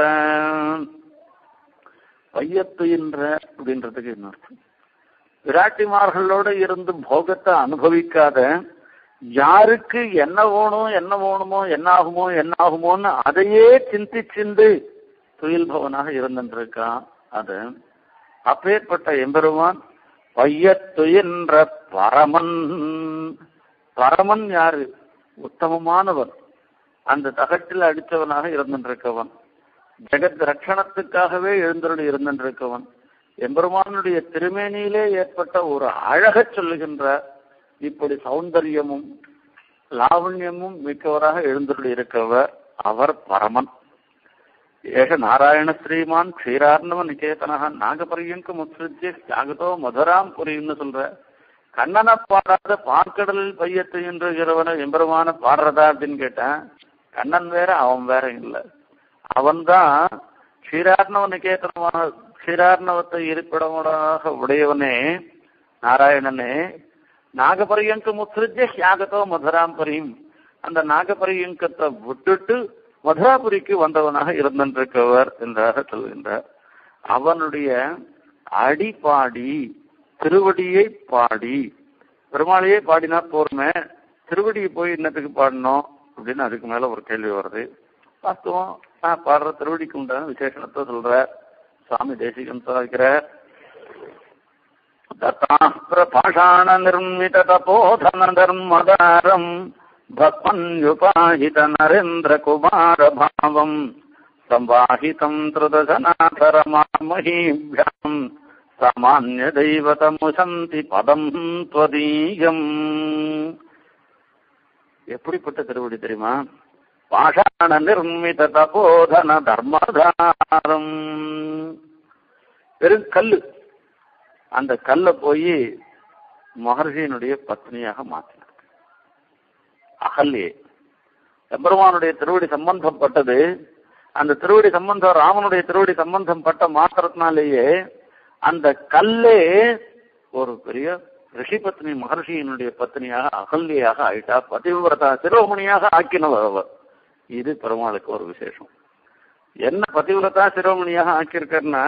பையத்து என்ற அப்படின்றதுக்கு என்ன அர்த்தம் விராட்டிமார்களோட இருந்து போகத்தை அனுபவிக்காத யாருக்கு என்ன வேணும் என்ன வேணுமோ என்ன ஆகுமோ என்ன ஆகுமோன்னு அதையே சிந்திச்சிந்து துயில்பவனாக இருந்திருக்கான் அது அப்பேற்பட்ட எம்பெருமான் பையத்துயின்ற பரமன் பரமன் யாரு உத்தமமானவன் அந்த தகட்டில் அடித்தவனாக இருந்திருக்கவன் ஜெகத் ரட்சணத்துக்காகவே எழுந்தருள் இருந்திருக்கவன் எம்பெருமானுடைய திருமேனியிலே ஏற்பட்ட ஒரு அழகச் சொல்லுகின்ற இப்படி சௌந்தரியமும் லாவண்யமும் மிக்கவராக எழுந்தருள் இருக்கவர் அவர் பரமன் ஏக நாராயண ஸ்ரீமான் க்ஷீரார்ணவ நிகேதனக நாகபரியங்கம் உத்சிருத்திய தியாகத்தோ மதுராம் புரியும்னு சொல்ற கண்ணனை பாடாத பார்க்கடலில் பையத்து என்று இரவன எம்பெருமான பாடுறதா அப்படின்னு கேட்டேன் கண்ணன் வேற அவன் வேற இல்லை அவன்தான் க்ஷீரார்ணவ நிகேதனமான க்ஷீரார்ணவத்தை இருப்பிடமாக உடையவனே நாராயணனே நாகபரியங்க முத்ருஜ தியாகத்தோ மதுராம் பரியும் அந்த நாகபரியங்கத்தை விட்டுட்டு மதுராபுரிக்கு வந்தவனாக இருந்திருக்கவர் என்றாக சொல்கின்றார் அவனுடைய அடிபாடி திருவடியை பாடி பெருமாளையே பாடினா போருமே திருவடியை போய் இன்னத்துக்கு பாடணும் அப்படின்னு அதுக்கு மேல ஒரு கேள்வி வருது வாஸ்தவம் நான் பாடுற திருவடிக்கு உண்டான விசேஷணத்தை சொல்ற சுவாமி தேசிகன் சாதிக்கிற பாஷாண நிர்மித தபோதன தர்மதாரம் भक्मन्युपाहित नरेन्द्र कुमार भावम् सम्वाहितम् त्रिदशनाथरमामहीभ्याम् सामान्यदैवतमुशन्ति பதம் त्वदीयम् எப்படிப்பட்ட திருவடி தெரியுமா பாஷாண நிர்மித தபோதன தர்மதாரம் வெறும் கல்லு அந்த கல்ல போய் மகர்ஷியினுடைய பத்னியாக மாற்றினார் அகல்யே எம்பெருமானுடைய திருவடி சம்பந்தப்பட்டது அந்த திருவடி சம்பந்தம் ராமனுடைய திருவடி சம்பந்தம் பட்ட மாத்திரத்தினாலேயே அந்த கல்லே ஒரு பெரிய ரிஷி பத்னி மகர்ஷியினுடைய பத்னியாக அகல்யாக ஆயிட்டா பதிவிரதா சிரோமணியாக ஆக்கினவர் அவர் இது பெருமாளுக்கு ஒரு விசேஷம் என்ன பதிவிரதா சிரோமணியாக ஆக்கியிருக்காருன்னா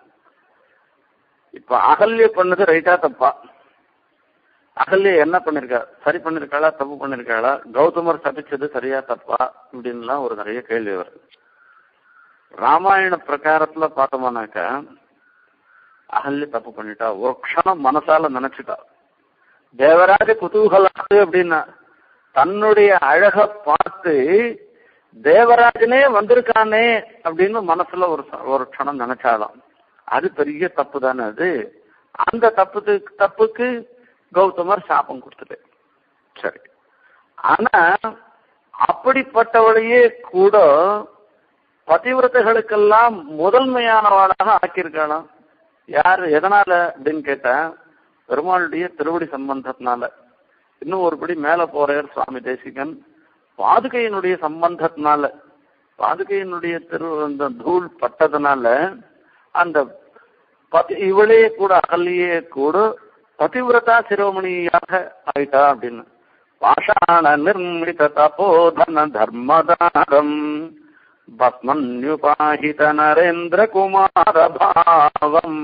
இப்ப அகல்ய பண்ணது ரைட்டா தப்பா அகல்ய என்ன பண்ணிருக்கா சரி பண்ணிருக்காளா தப்பு பண்ணிருக்காளா கௌதமர் தப்பிச்சது சரியா தப்பா இப்படின்லாம் ஒரு நிறைய கேள்வி வருது ராமாயண பிரகாரத்துல பார்த்தோம்னாக்கா அகல்ய தப்பு பண்ணிட்டா ஒரு க்ஷணம் மனசால நினைச்சிட்டா தேவராஜ குதூகலாது அப்படின்னா தன்னுடைய அழக பார்த்து தேவராஜனே வந்திருக்கானே அப்படின்னு மனசுல ஒரு ஒரு க்ஷணம் நினைச்சாலும் அது பெரிய தப்பு தானே அது அந்த தப்புக்கு தப்புக்கு கௌதமர் சாபம் கொடுத்துட்டு சரி ஆனா அப்படிப்பட்டவளையே கூட பதிவிரதைகளுக்கெல்லாம் முதன்மையானவளாக ஆக்கியிருக்கலாம் யார் எதனால அப்படின்னு கேட்டா பெருமாளுடைய திருவடி சம்பந்தத்தினால இன்னும் ஒருபடி மேல போறார் சுவாமி தேசிகன் பாதுகையினுடைய சம்பந்தத்தினால பாதுகையினுடைய திரு அந்த தூள் பட்டதுனால அந்த பதி இவளே கூட அகல்லையே கூட பதிவிரதா சிரோமணியாக ஆயிட்டா அப்படின்னு பாஷாண நிர்மித தபோதன தர்மதாரம் பத்மன்யுபாஹித நரேந்திர குமார பாவம்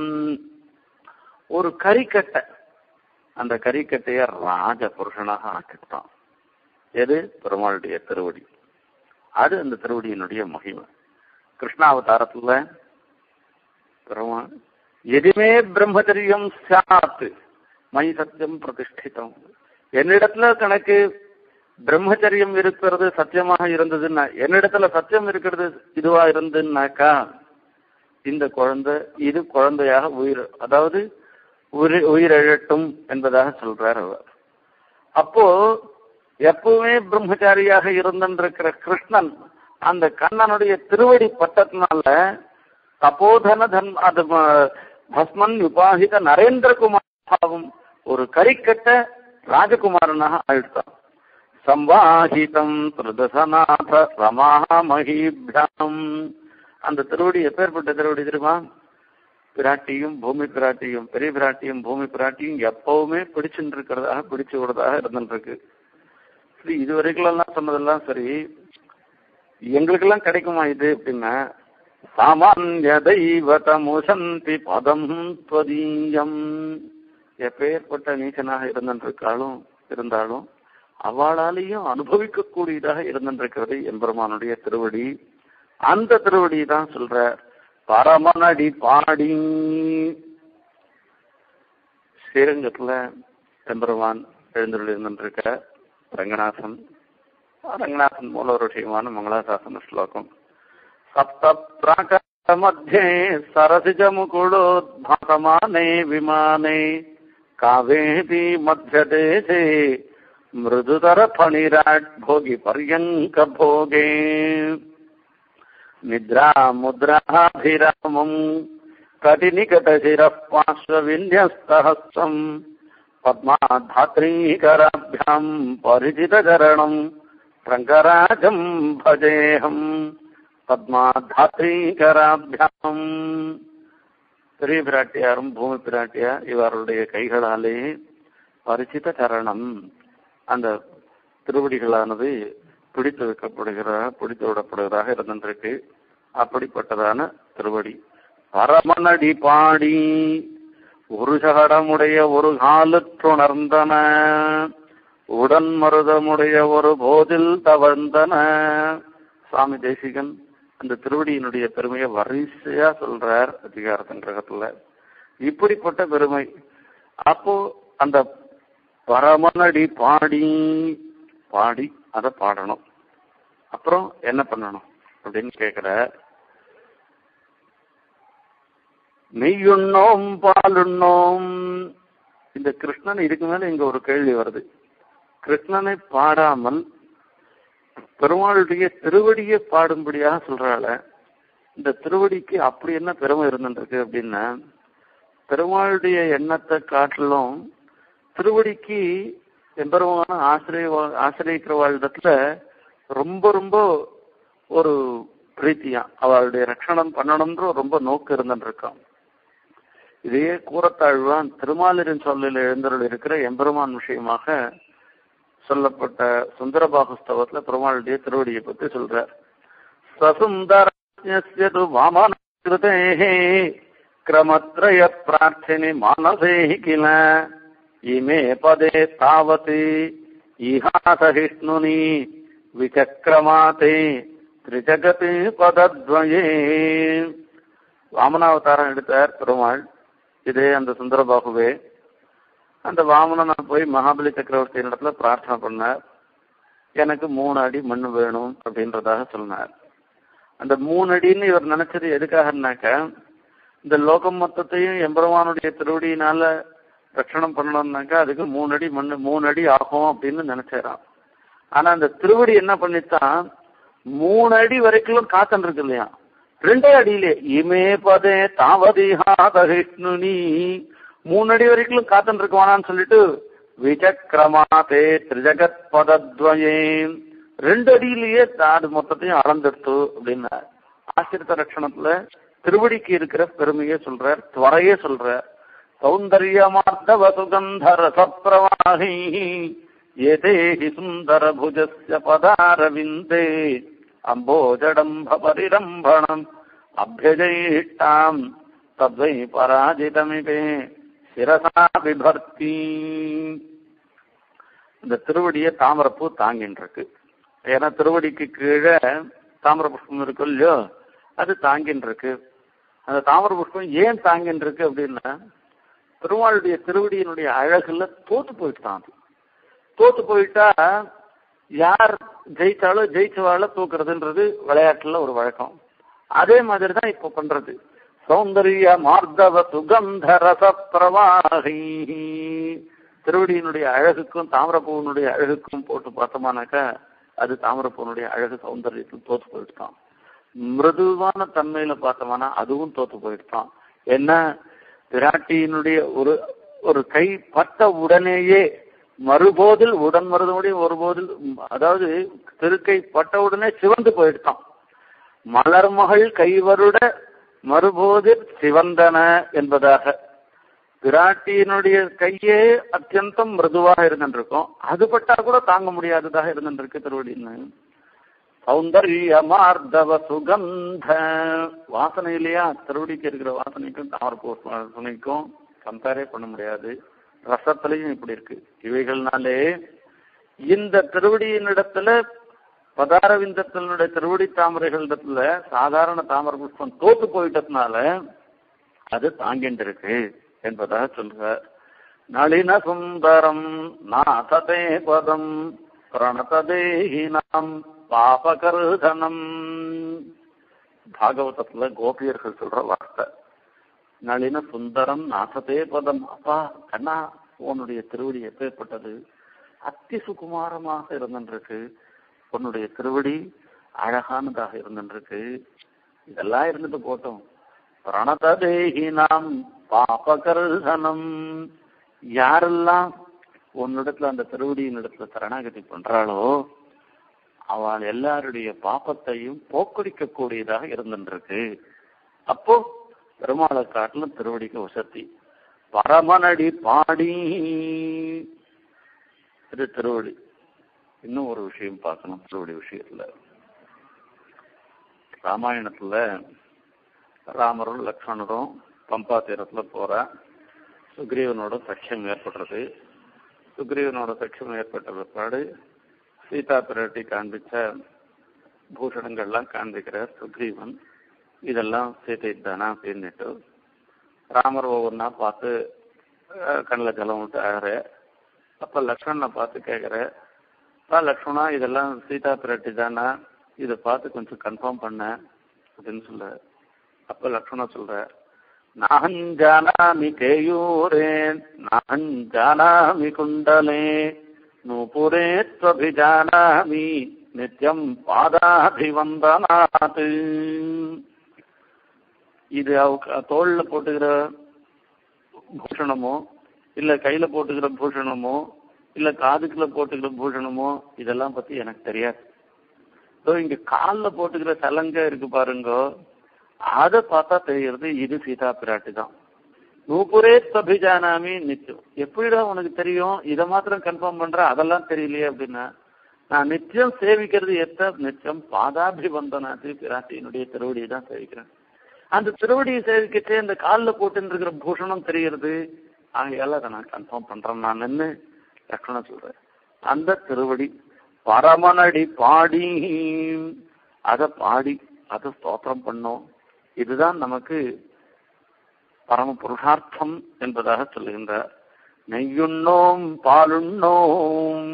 ஒரு கரிக்கட்டை அந்த கரிக்கட்டைய ராஜ புருஷனாக ஆக்கிட்டான் எது பெருமாளுடைய திருவடி அது அந்த திருவடியினுடைய மகிமை கிருஷ்ணாவதாரத்துல பெருமாள் எதுமே பிரம்மச்சரியம் சாத்து மை சத்தியம் பிரதிஷ்டிதம் என்னிடத்துல கணக்கு பிரம்மச்சரியம் இருக்கிறது சத்தியமாக இருந்ததுன்னா என்னிடத்துல சத்தியம் இருக்கிறது இதுவா இருந்துன்னாக்கா இந்த குழந்தை இது குழந்தையாக உயிர் அதாவது உயிர் உயிரிழட்டும் என்பதாக சொல்றார் அவர் அப்போ எப்பவுமே பிரம்மச்சாரியாக இருந்திருக்கிற கிருஷ்ணன் அந்த கண்ணனுடைய திருவடி பட்டத்தினால தபோதன தன் அது ம- பஸ்மன் விபாகித நரேந்திரகுமார் பாவம் ஒரு கரிக்கட்ட ராஜகுமாரனாக ஆயிடுத்தான் சம்வாஹிதம் திருதசநாத ரமாமஹீபியாம் அந்த திருவடி எப்பேற்பட்ட திருவடி தெரியுமா பிராட்டியும் பூமி பிராட்டியும் பெரிய பிராட்டியும் பூமி பிராட்டியும் எப்பவுமே பிடிச்சுட்டு இருக்கிறதாக பிடிச்சு விடுறதாக இருந்துருக்கு சரி இது வரைக்கும் எல்லாம் சொன்னதெல்லாம் சரி எங்களுக்கெல்லாம் கிடைக்குமா இது அப்படின்னா சாமானிய தெய்வதமுசந்தி பதம் துவதீயம் எப்பேற்பட்ட நீச்சனாக இருந்திருக்காலும் இருந்தாலும் அவளாலேயும் அனுபவிக்கக்கூடியதாக இருந்திருக்கிறது எம்பெருமானுடைய திருவடி அந்த திருவடி தான் சொல்ற பரமனடி பாடி ஸ்ரீரங்கத்துல எம்பெருமான் எழுந்துள்ள இருந்திருக்க ரங்கநாதன் ரங்கநாதன் மூல ஒரு விஷயமான மங்களாசாசன ஸ்லோகம் சப்த பிராகார மத்தியே சரசிஜ முகுளோத்பாசமானே விமானே காவேரி மத்தியதேசே மிருதுதர பணிராட் போகி பர்யங்க போகே நித்ரா முத்ராபிராமம் கடிநிகடசிரः पार्श्वविन्यस्तहस्तम् पद्माधात्रीकराभ्याम् परिचितचरणम् रङ्गराजम् भजेऽहम् பத்மாதாத்ரீகராபியாம் பெரிய பிராட்டியாரும் பூமி பிராட்டியார் இவருடைய கைகளாலே பரிசித சரணம் அந்த திருவடிகளானது பிடித்து வைக்கப்படுகிற பிடித்து விடப்படுவதாக இருந்திருக்கு அப்படிப்பட்டதான திருவடி பரமனடி பாடி ஒரு சகடமுடைய ஒரு காலுற்றுணர்ந்தன உடன் மருதமுடைய ஒரு போதில் தவழ்ந்தன சுவாமி தேசிகன் அந்த திருவடியினுடைய பெருமையை வரிசையா சொல்றார் அதிகார சங்கிரகத்துல இப்படிப்பட்ட பெருமை அப்போ அந்த பரமனடி பாடி பாடி அதை பாடணும் அப்புறம் என்ன பண்ணணும் அப்படின்னு கேக்குற நெய்யுண்ணோம் பாலுண்ணோம் இந்த கிருஷ்ணன் இதுக்கு மேல இங்க ஒரு கேள்வி வருது கிருஷ்ணனை பாடாமல் பெருமாளுடைய திருவடியை பாடும்படியாக சொல்றாள இந்த திருவடிக்கு அப்படி என்ன பெருமை இருந்துருக்கு அப்படின்னா பெருமாளுடைய எண்ணத்தை காட்டிலும் திருவடிக்கு எம்பெருமான ஆசிரிய ஆசிரியக்கிற வாழ்டத்துல ரொம்ப ரொம்ப ஒரு பிரீத்தியா அவளுடைய ரட்சணம் பண்ணணும்ன்ற ரொம்ப நோக்கு இருந்துருக்கான் இதையே கூறத்தாழ்வான் திருமாலிரின் சொல்லில் எழுந்தருள் இருக்கிற எம்பெருமான் விஷயமாக சொல்லப்பட்ட சுந்தரபாகுஸ்தவத்துல பெருமாளுடைய திருவடியை பத்தி சொல்றார் சசுந்தரஸ்யது வாமன கிருதேஹே கிரமத்ரய பிரார்த்தினி மானசே கில இமே பதே தாவதி இஹாசகிஷ்ணுனி விசக்கிரமாதே திரிஜகதி பதத்வயே வாமனாவதாரம் எடுத்தார் பெருமாள் இதே அந்த சுந்தரபாகுவே அந்த வாமனனை போய் மகாபலி சக்கரவர்த்தி இடத்துல பிரார்த்தனை பண்ணார் எனக்கு மூணு அடி மண் வேணும் அப்படின்றதாக சொன்னார் அந்த மூணு அடின்னு இவர் நினைச்சது எதுக்காகனாக்க இந்த லோகம் மொத்தத்தையும் எம்பெருமானுடைய திருவடியினால ரட்சணம் பண்ணணும்னாக்கா அதுக்கு மூணு அடி மண் மூணு அடி ஆகும் அப்படின்னு நினைச்சாராம் ஆனா அந்த திருவடி என்ன பண்ணித்தான் மூணு அடி வரைக்கும் காத்தன் இருக்கு இல்லையா ரெண்டே அடியிலே இமே பதே தாவதிஹாதகிஷ்ணுனி மூணு அடி வரைக்கும் காத்தன் இருக்குவானான்னு சொல்லிட்டு விசக்கிரமாதே திரிஜகத் பதத்வயே ரெண்டு அடியிலேயே அது மொத்தத்தையும் அளந்தெடுத்து அப்படின்னா ஆசிரித்த ரட்சணத்துல திருவடிக்கு இருக்கிற பெருமையே சொல்றார் துவரையே சொல்றார் சௌந்தர்யமார்த்தவ சுகந்த ரசப்பிரவாகி ஏதேஹி சுந்தர புஜஸ்ய பதாரவிந்தே அம்போஜடம்ப பரிரம்பணம் அபியஜயிஷ்டாம் தத்வை பராஜிதமிபே சிரசா விபர்த்தி இந்த திருவடியை தாமரப்பூ தாங்கின்னு இருக்கு ஏன்னா திருவடிக்கு கீழே தாமர புஷ்பம் இருக்கு இல்லையோ அது தாங்கின்னு இருக்கு அந்த தாமர புஷ்பம் ஏன் தாங்கின்னு இருக்கு அப்படின்னா பெருமாளுடைய திருவடியினுடைய அழகுல தோத்து போயிட்டான் அது தோத்து போயிட்டா யார் ஜெயிச்சாலோ ஜெயிச்சவாள தூக்குறதுன்றது விளையாட்டுல ஒரு வழக்கம் அதே மாதிரி தான் இப்போ பண்றது சௌந்தரிய மார்தவ சுகந்த ரச பிரவாகி திருவடியினுடைய அழகுக்கும் தாமிரப்பூவனுடைய அழகுக்கும் போட்டு பார்த்தோமானாக்கா அது தாமிரப்பூவனுடைய அழகு சௌந்தரியத்தில் தோத்து போயிட்டான் மிருதுவான தன்மையில பார்த்தோம்னா அதுவும் தோத்து போயிட்டான் என்ன பிராட்டியினுடைய ஒரு ஒரு கை பட்ட உடனேயே மறுபோதில் உடன் மருதமுடைய ஒருபோதில் அதாவது திருக்கை பட்ட உடனே சிவந்து போயிட்டான் மலர்மகள் கைவருட மறுபோதில் சிவந்தன என்பதாக பிராட்டியினுடைய கையே அத்தியந்தம் மிருதுவாக இருந்துருக்கும் அது பட்டா கூட தாங்க முடியாததாக இருந்துருக்கு திருவடின்னு சௌந்தர்ய மார்தவ சுகந்த வாசனை இல்லையா திருவடிக்கு இருக்கிற வாசனைக்கும் தாமரப்பூ வாசனைக்கும் கம்பேரே பண்ண முடியாது ரசத்திலையும் இப்படி இருக்கு இவைகள்னாலே இந்த திருவடியினிடத்துல பதாரவிந்தத்தினுடைய திருவடி தாமரைகளிடத்துல சாதாரண தாமரை புஷ்பம் தோத்து போயிட்டதுனால அது தாங்கிட்டு இருக்கு என்பதாக சொல்ற நளின சுந்தரம் நாததே பதம் பிரணததேஹினாம் பாபகருதனம் பாகவதத்துல கோபியர்கள் சொல்ற வார்த்தை நளின சுந்தரம் நாசதே பதம் அப்பா கண்ணா உன்னுடைய திருவடி எப்பேற்பட்டது அத்தி சுகுமாரமாக இருந்துருக்கு உன்னுடைய திருவடி அழகானதாக இருந்துருக்கு இதெல்லாம் இருந்துட்டு போட்டோம் பிரணததேகினாம் பாபகர்தனம் யாரெல்லாம் உன்னிடத்துல அந்த திருவடியின் இடத்துல சரணாகதி பண்றாளோ அவள் எல்லாருடைய பாப்பத்தையும் போக்கடிக்க கூடியதாக இருந்துருக்கு அப்போ பெருமாளை காட்டிலும் திருவடிக்கு வசதி பரமனடி பாடி இது திருவடி இன்னும் ஒரு விஷயம் பார்க்கணும் திருவடி விஷயத்துல ராமாயணத்துல ராமரும் லக்ஷ்மணரும் பம்பா தீரத்துல போற சுக்ரீவனோட சக்கியம் ஏற்படுறது சுக்ரீவனோட சக்கியம் ஏற்பட்ட பிற்பாடு சீதா பிராட்டி காண்பிச்ச பூஷணங்கள்லாம் காண்பிக்கிறார் சுக்ரீவன் இதெல்லாம் சீதை தானா அப்படின்னுட்டு ராமர் ஒவ்வொன்றா பார்த்து கண்ணில் ஜலம் விட்டு அழற அப்போ லக்ஷ்மணனை பார்த்து கேட்குற பா லக்ஷ்மணா இதெல்லாம் சீதா பிராட்டி தானா இதை பார்த்து கொஞ்சம் கன்ஃபார்ம் பண்ண அப்படின்னு சொல்ல அப்போ லக்ஷ்மணா சொல்ற நாஹம் ஜானாமி கேயூரே நாஹம் ஜானாமி குண்டலே நூபுரே त्वभिजानामि நித்யம் பாதாபிவந்தனாத் இது அவ தோல்ல போட்டுக்கிற பூஷணமோ இல்ல கையில போட்டுக்கிற பூஷணமோ இல்ல காதுக்குள்ள போட்டுக்கிற பூஷணமோ இதெல்லாம் பத்தி எனக்கு தெரியாது ஸோ இங்க காலில் போட்டுக்கிற சலங்க இருக்கு பாருங்க அதை பார்த்தா தெரிகிறது இது சீதா பிராட்டி தான் நூப்புரே தபிஜானாமி நித்தியம் எப்படிடா உனக்கு தெரியும் இதை மாத்திரம் கன்ஃபார்ம் பண்ற அதெல்லாம் தெரியலையே அப்படின்னா நான் நித்தியம் சேவிக்கிறது எத்த நித்தியம் பாதாபிவந்தனாத்து பிராட்டியினுடைய திருவடியை தான் சேவிக்கிறேன் அந்த திருவடியை சேவிக்கச்சே இந்த காலில் போட்டுன்னு இருக்கிற பூஷணம் தெரிகிறது ஆகையால அதை நான் கன்ஃபார்ம் பண்றேன் நான் நின்று லக்ஷ்மணன் சொல்றேன் அந்த திருவடி பரமனடி பாடி அதை பாடி அதை ஸ்தோத்திரம் பண்ணோம் இதுதான் நமக்கு பரம புருஷார்த்தம் என்பதாக சொல்லுகின்றார் நெய்யுண்ணோம் பாலுண்ணோம்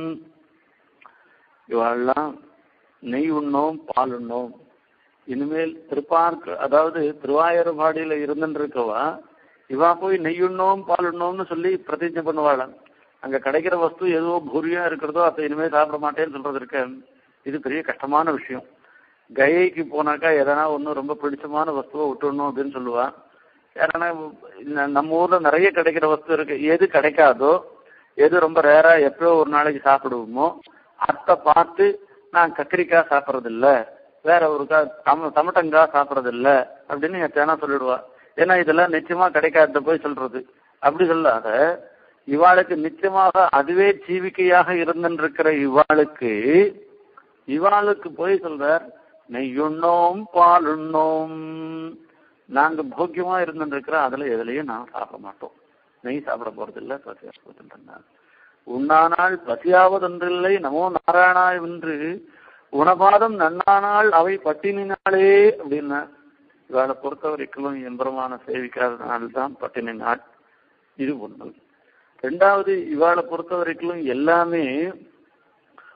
இவெல்லாம் நெய் உண்ணோம் பால் உண்ணோம் இனிமேல் திருப்பார்க்கு அதாவது திருவாயூர்பாடியில இருந்துருக்கவா இவா போய் நெய் உண்ணோம் பால் உண்ணோம்னு சொல்லி பிரதிஜை பண்ணுவாளாம் அங்க கிடைக்கிற வஸ்து எதுவோ பூரியா இருக்கிறதோ அதை இனிமேல் சாப்பிட மாட்டேன்னு சொல்றது இருக்க இது பெரிய கஷ்டமான விஷயம் கயைக்கு போனாக்கா எதனா ஒன்றும் ரொம்ப பிடிச்சமான வஸ்துவை விட்டுடணும் அப்படின்னு சொல்லுவா ஏன்னா நம்ம ஊர்ல நிறைய கிடைக்கிற வஸ்து இருக்கு எது கிடைக்காதோ எது ரொம்ப ரேரா எப்பயோ ஒரு நாளைக்கு சாப்பிடுவோமோ அதை பார்த்து நான் கத்திரிக்காய் சாப்பிட்றது இல்ல வேற ஒரு தம தமட்டங்காய் சாப்பிட்றது இல்ல அப்படின்னு எத்தனா சொல்லிடுவா ஏன்னா இதெல்லாம் நிச்சயமா கிடைக்காத போய் சொல்றது அப்படி சொல்லாத இவாளுக்கு நிச்சயமாக அதுவே ஜீவிக்கையாக இருந்திருக்கிற இவாளுக்கு இவாளுக்கு போய் சொல்றார் நெய்யுண்ணோம் பாலுண்ணோம் நாங்க போக்கியமா இருந்துருக்கிறோம் அதுல எதுலயும் நான் சாப்பிட மாட்டோம் நெய் சாப்பிட போறது இல்ல பசியாவதில்லை உண்ணானால் பசியாவதொன்றில்லை நமோ நாராயணா என்று உணபாதம் நன்னானால் அவை பட்டினினாலே அப்படின்னா இவளை பொறுத்த வரைக்கும் எம்பரமான சேவிக்காதனால்தான் பட்டினி நாள் இது ஒண்ணு ரெண்டாவது இவாளை பொறுத்த வரைக்கும் எல்லாமே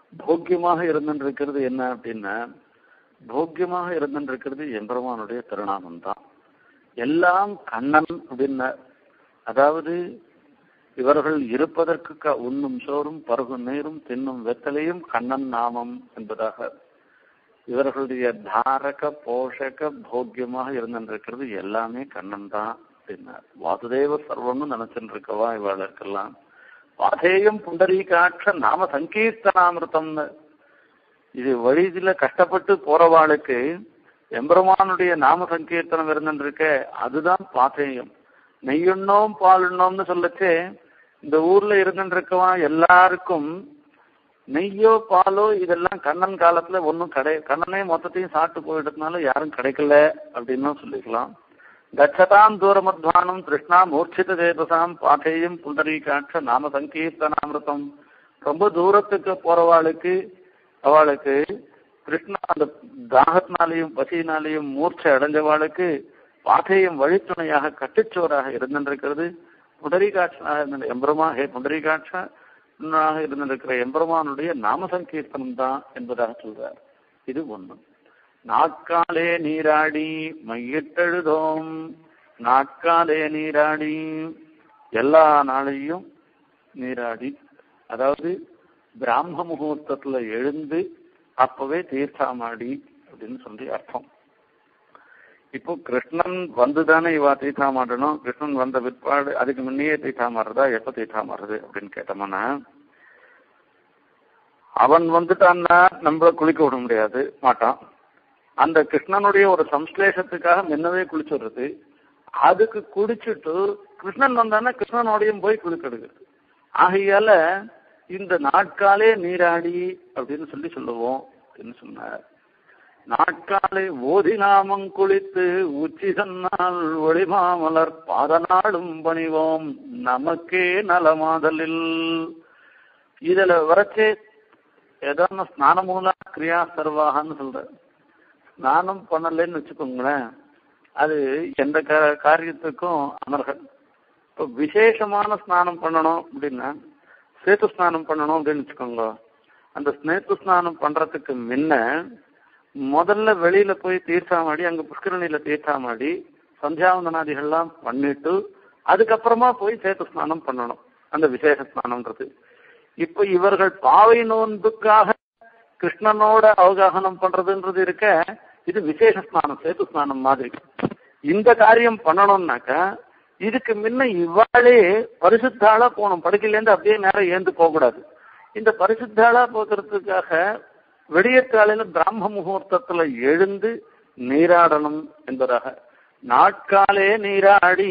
போக்கியமாக இருந்துருக்கிறது என்ன அப்படின்னா போக்கியமாக இருந்துருக்கிறது எம்பெருமானுடைய திருநாமம் தான் எல்லாம் கண்ணன் அப்படின்ன அதாவது இவர்கள் இருப்பதற்கு க- உண்ணும் சோறும் பருகும் நீரும் தின்னும் வெத்தலையும் கண்ணன் நாமம் என்பதாக இவர்களுடைய தாரக போஷக போக்கியமாக இருந்திருக்கிறது எல்லாமே கண்ணன் தான் அப்படின்னார் வாசுதேவ சர்வம்னு நினைச்சுட்டு இருக்கவா இவாளுக்கெல்லாம் வாதேயம் புண்டரீகாட்ச நாம சங்கீர்த்தனாமிருத்தம்னு இது வழியில கஷ்டப்பட்டு போறவாளுக்கு எம்பெருமானுடைய நாம சங்கீர்த்தனம் இருந்துருக்க அதுதான் பாத்தேயம் நெய்யுண்ணோம் பாலுண்ணோம்னு சொல்லச்சே இந்த ஊர்ல இருந்துருக்கவா எல்லாருக்கும் நெய்யோ பாலோ இதெல்லாம் கண்ணன் காலத்துல ஒன்றும் கடை கண்ணனே மொத்தத்தையும் சாப்பிட்டு போயிட்டதுனால யாரும் கிடைக்கல அப்படின்னு சொல்லிக்கலாம் கச்சதாம் தூரமத்வானம் கிருஷ்ணா மூர்ச்சித தேவசாம் பாத்தேயம் புண்டரீகாட்ச நாம சங்கீர்த்தனாமிருத்தம் ரொம்ப தூரத்துக்கு போறவாளுக்கு அவளுக்கு கிருஷ்ணா அந்த தாகத்தினாலையும் பசியினாலையும் மூர்ச்சை அடைஞ்சவாளுக்கு பாத்தேயம் வழித்துணையாக கட்டுச்சோராக இருந்திருக்கிறது புண்டரீகாட்சனாக இருந்த எம்பெருமா ஹே புண்டரீகாட்சா ஆக இருந்திருக்கிற எம்பெருமானுடைய நாம சங்கீர்த்தனம் தான் என்பதாக சொல்றார் இது ஒண்ணு நாட்காலே நீராடி மையிட்டெழுதோம் நாட்காலே நீராடி எல்லா நாளையும் நீராடி அதாவது பிராம முகூர்த்தத்துல எழுந்து அப்பவே தீர்த்தாமாடி அப்படின்னு சொல்லி அர்த்தம் இப்போ கிருஷ்ணன் வந்துதானே இவா தீர்த்தாமாடணும் கிருஷ்ணன் வந்த பிற்பாடு அதுக்கு முன்னையே தீர்த்தாமாடுறதா எப்ப தீர்த்தாமாடுறது அப்படின்னு கேட்டோம்னா அவன் வந்துட்டான்னா நம்மள குளிக்க விட முடியாது மாட்டான் அந்த கிருஷ்ணனுடைய ஒரு சம்ஸ்லேஷத்துக்காக முன்னவே குளிச்சுடுறது அதுக்கு குடிச்சிட்டு கிருஷ்ணன் வந்தான்னா கிருஷ்ணனோடையும் போய் குளிக்கெடுக்கிறது ஆகையால இந்த நாட்காலே நீராடி அப்படின்னு சொல்லி சொல்லுவோம் அப்படின்னு சொன்னார் நாட்காலை ஓதி நாமம் குளித்து உச்சி சன்னால் ஒளிமாமலர் பாதநாடும் பணிவோம் நமக்கே நலமாதலில் இதுல வரைச்சே ஏதோ ஸ்நானமூல கிரியா சர்வாகன்னு சொல்ற ஸ்நானம் பண்ணலன்னு வச்சுக்கோங்களேன் அது எந்த கா- காரியத்துக்கும் அமர்கள் இப்போ விசேஷமான ஸ்நானம் பண்ணணும் அப்படின்னா சேத்து ஸ்நானம் பண்ணணும் அப்படின்னு வச்சுக்கோங்க அந்த ஸ்நேத்து ஸ்நானம் பண்றதுக்கு முன்ன முதல்ல வெளியில போய் தீர்த்தாமாடி அங்க புஷ்கரணியில தீர்த்தாமாடி சந்தியாவந்தனாதிகள்லாம் பண்ணிட்டு அதுக்கப்புறமா போய் சேத்து ஸ்நானம் பண்ணணும் அந்த விசேஷ ஸ்நானம்ன்றது இப்ப இவர்கள் பாவை நோன்புக்காக கிருஷ்ணனோட அவகாகனம் பண்றதுன்றது இருக்க இது விசேஷ ஸ்நானம் சேத்து ஸ்நானம் மாதிரி இந்த காரியம் பண்ணணும்னாக்கா இதுக்கு முன்ன இவாளே பரிசுத்தாளா போகணும் படுக்கையிலேருந்து அப்படியே நேரம் ஏந்து போகக்கூடாது இந்த பரிசுத்தாளா போகிறதுக்காக விடியற்காலையில பிராம முகூர்த்தத்துல எழுந்து நீராடணும் என்பதாக நாட்காலே நீராடி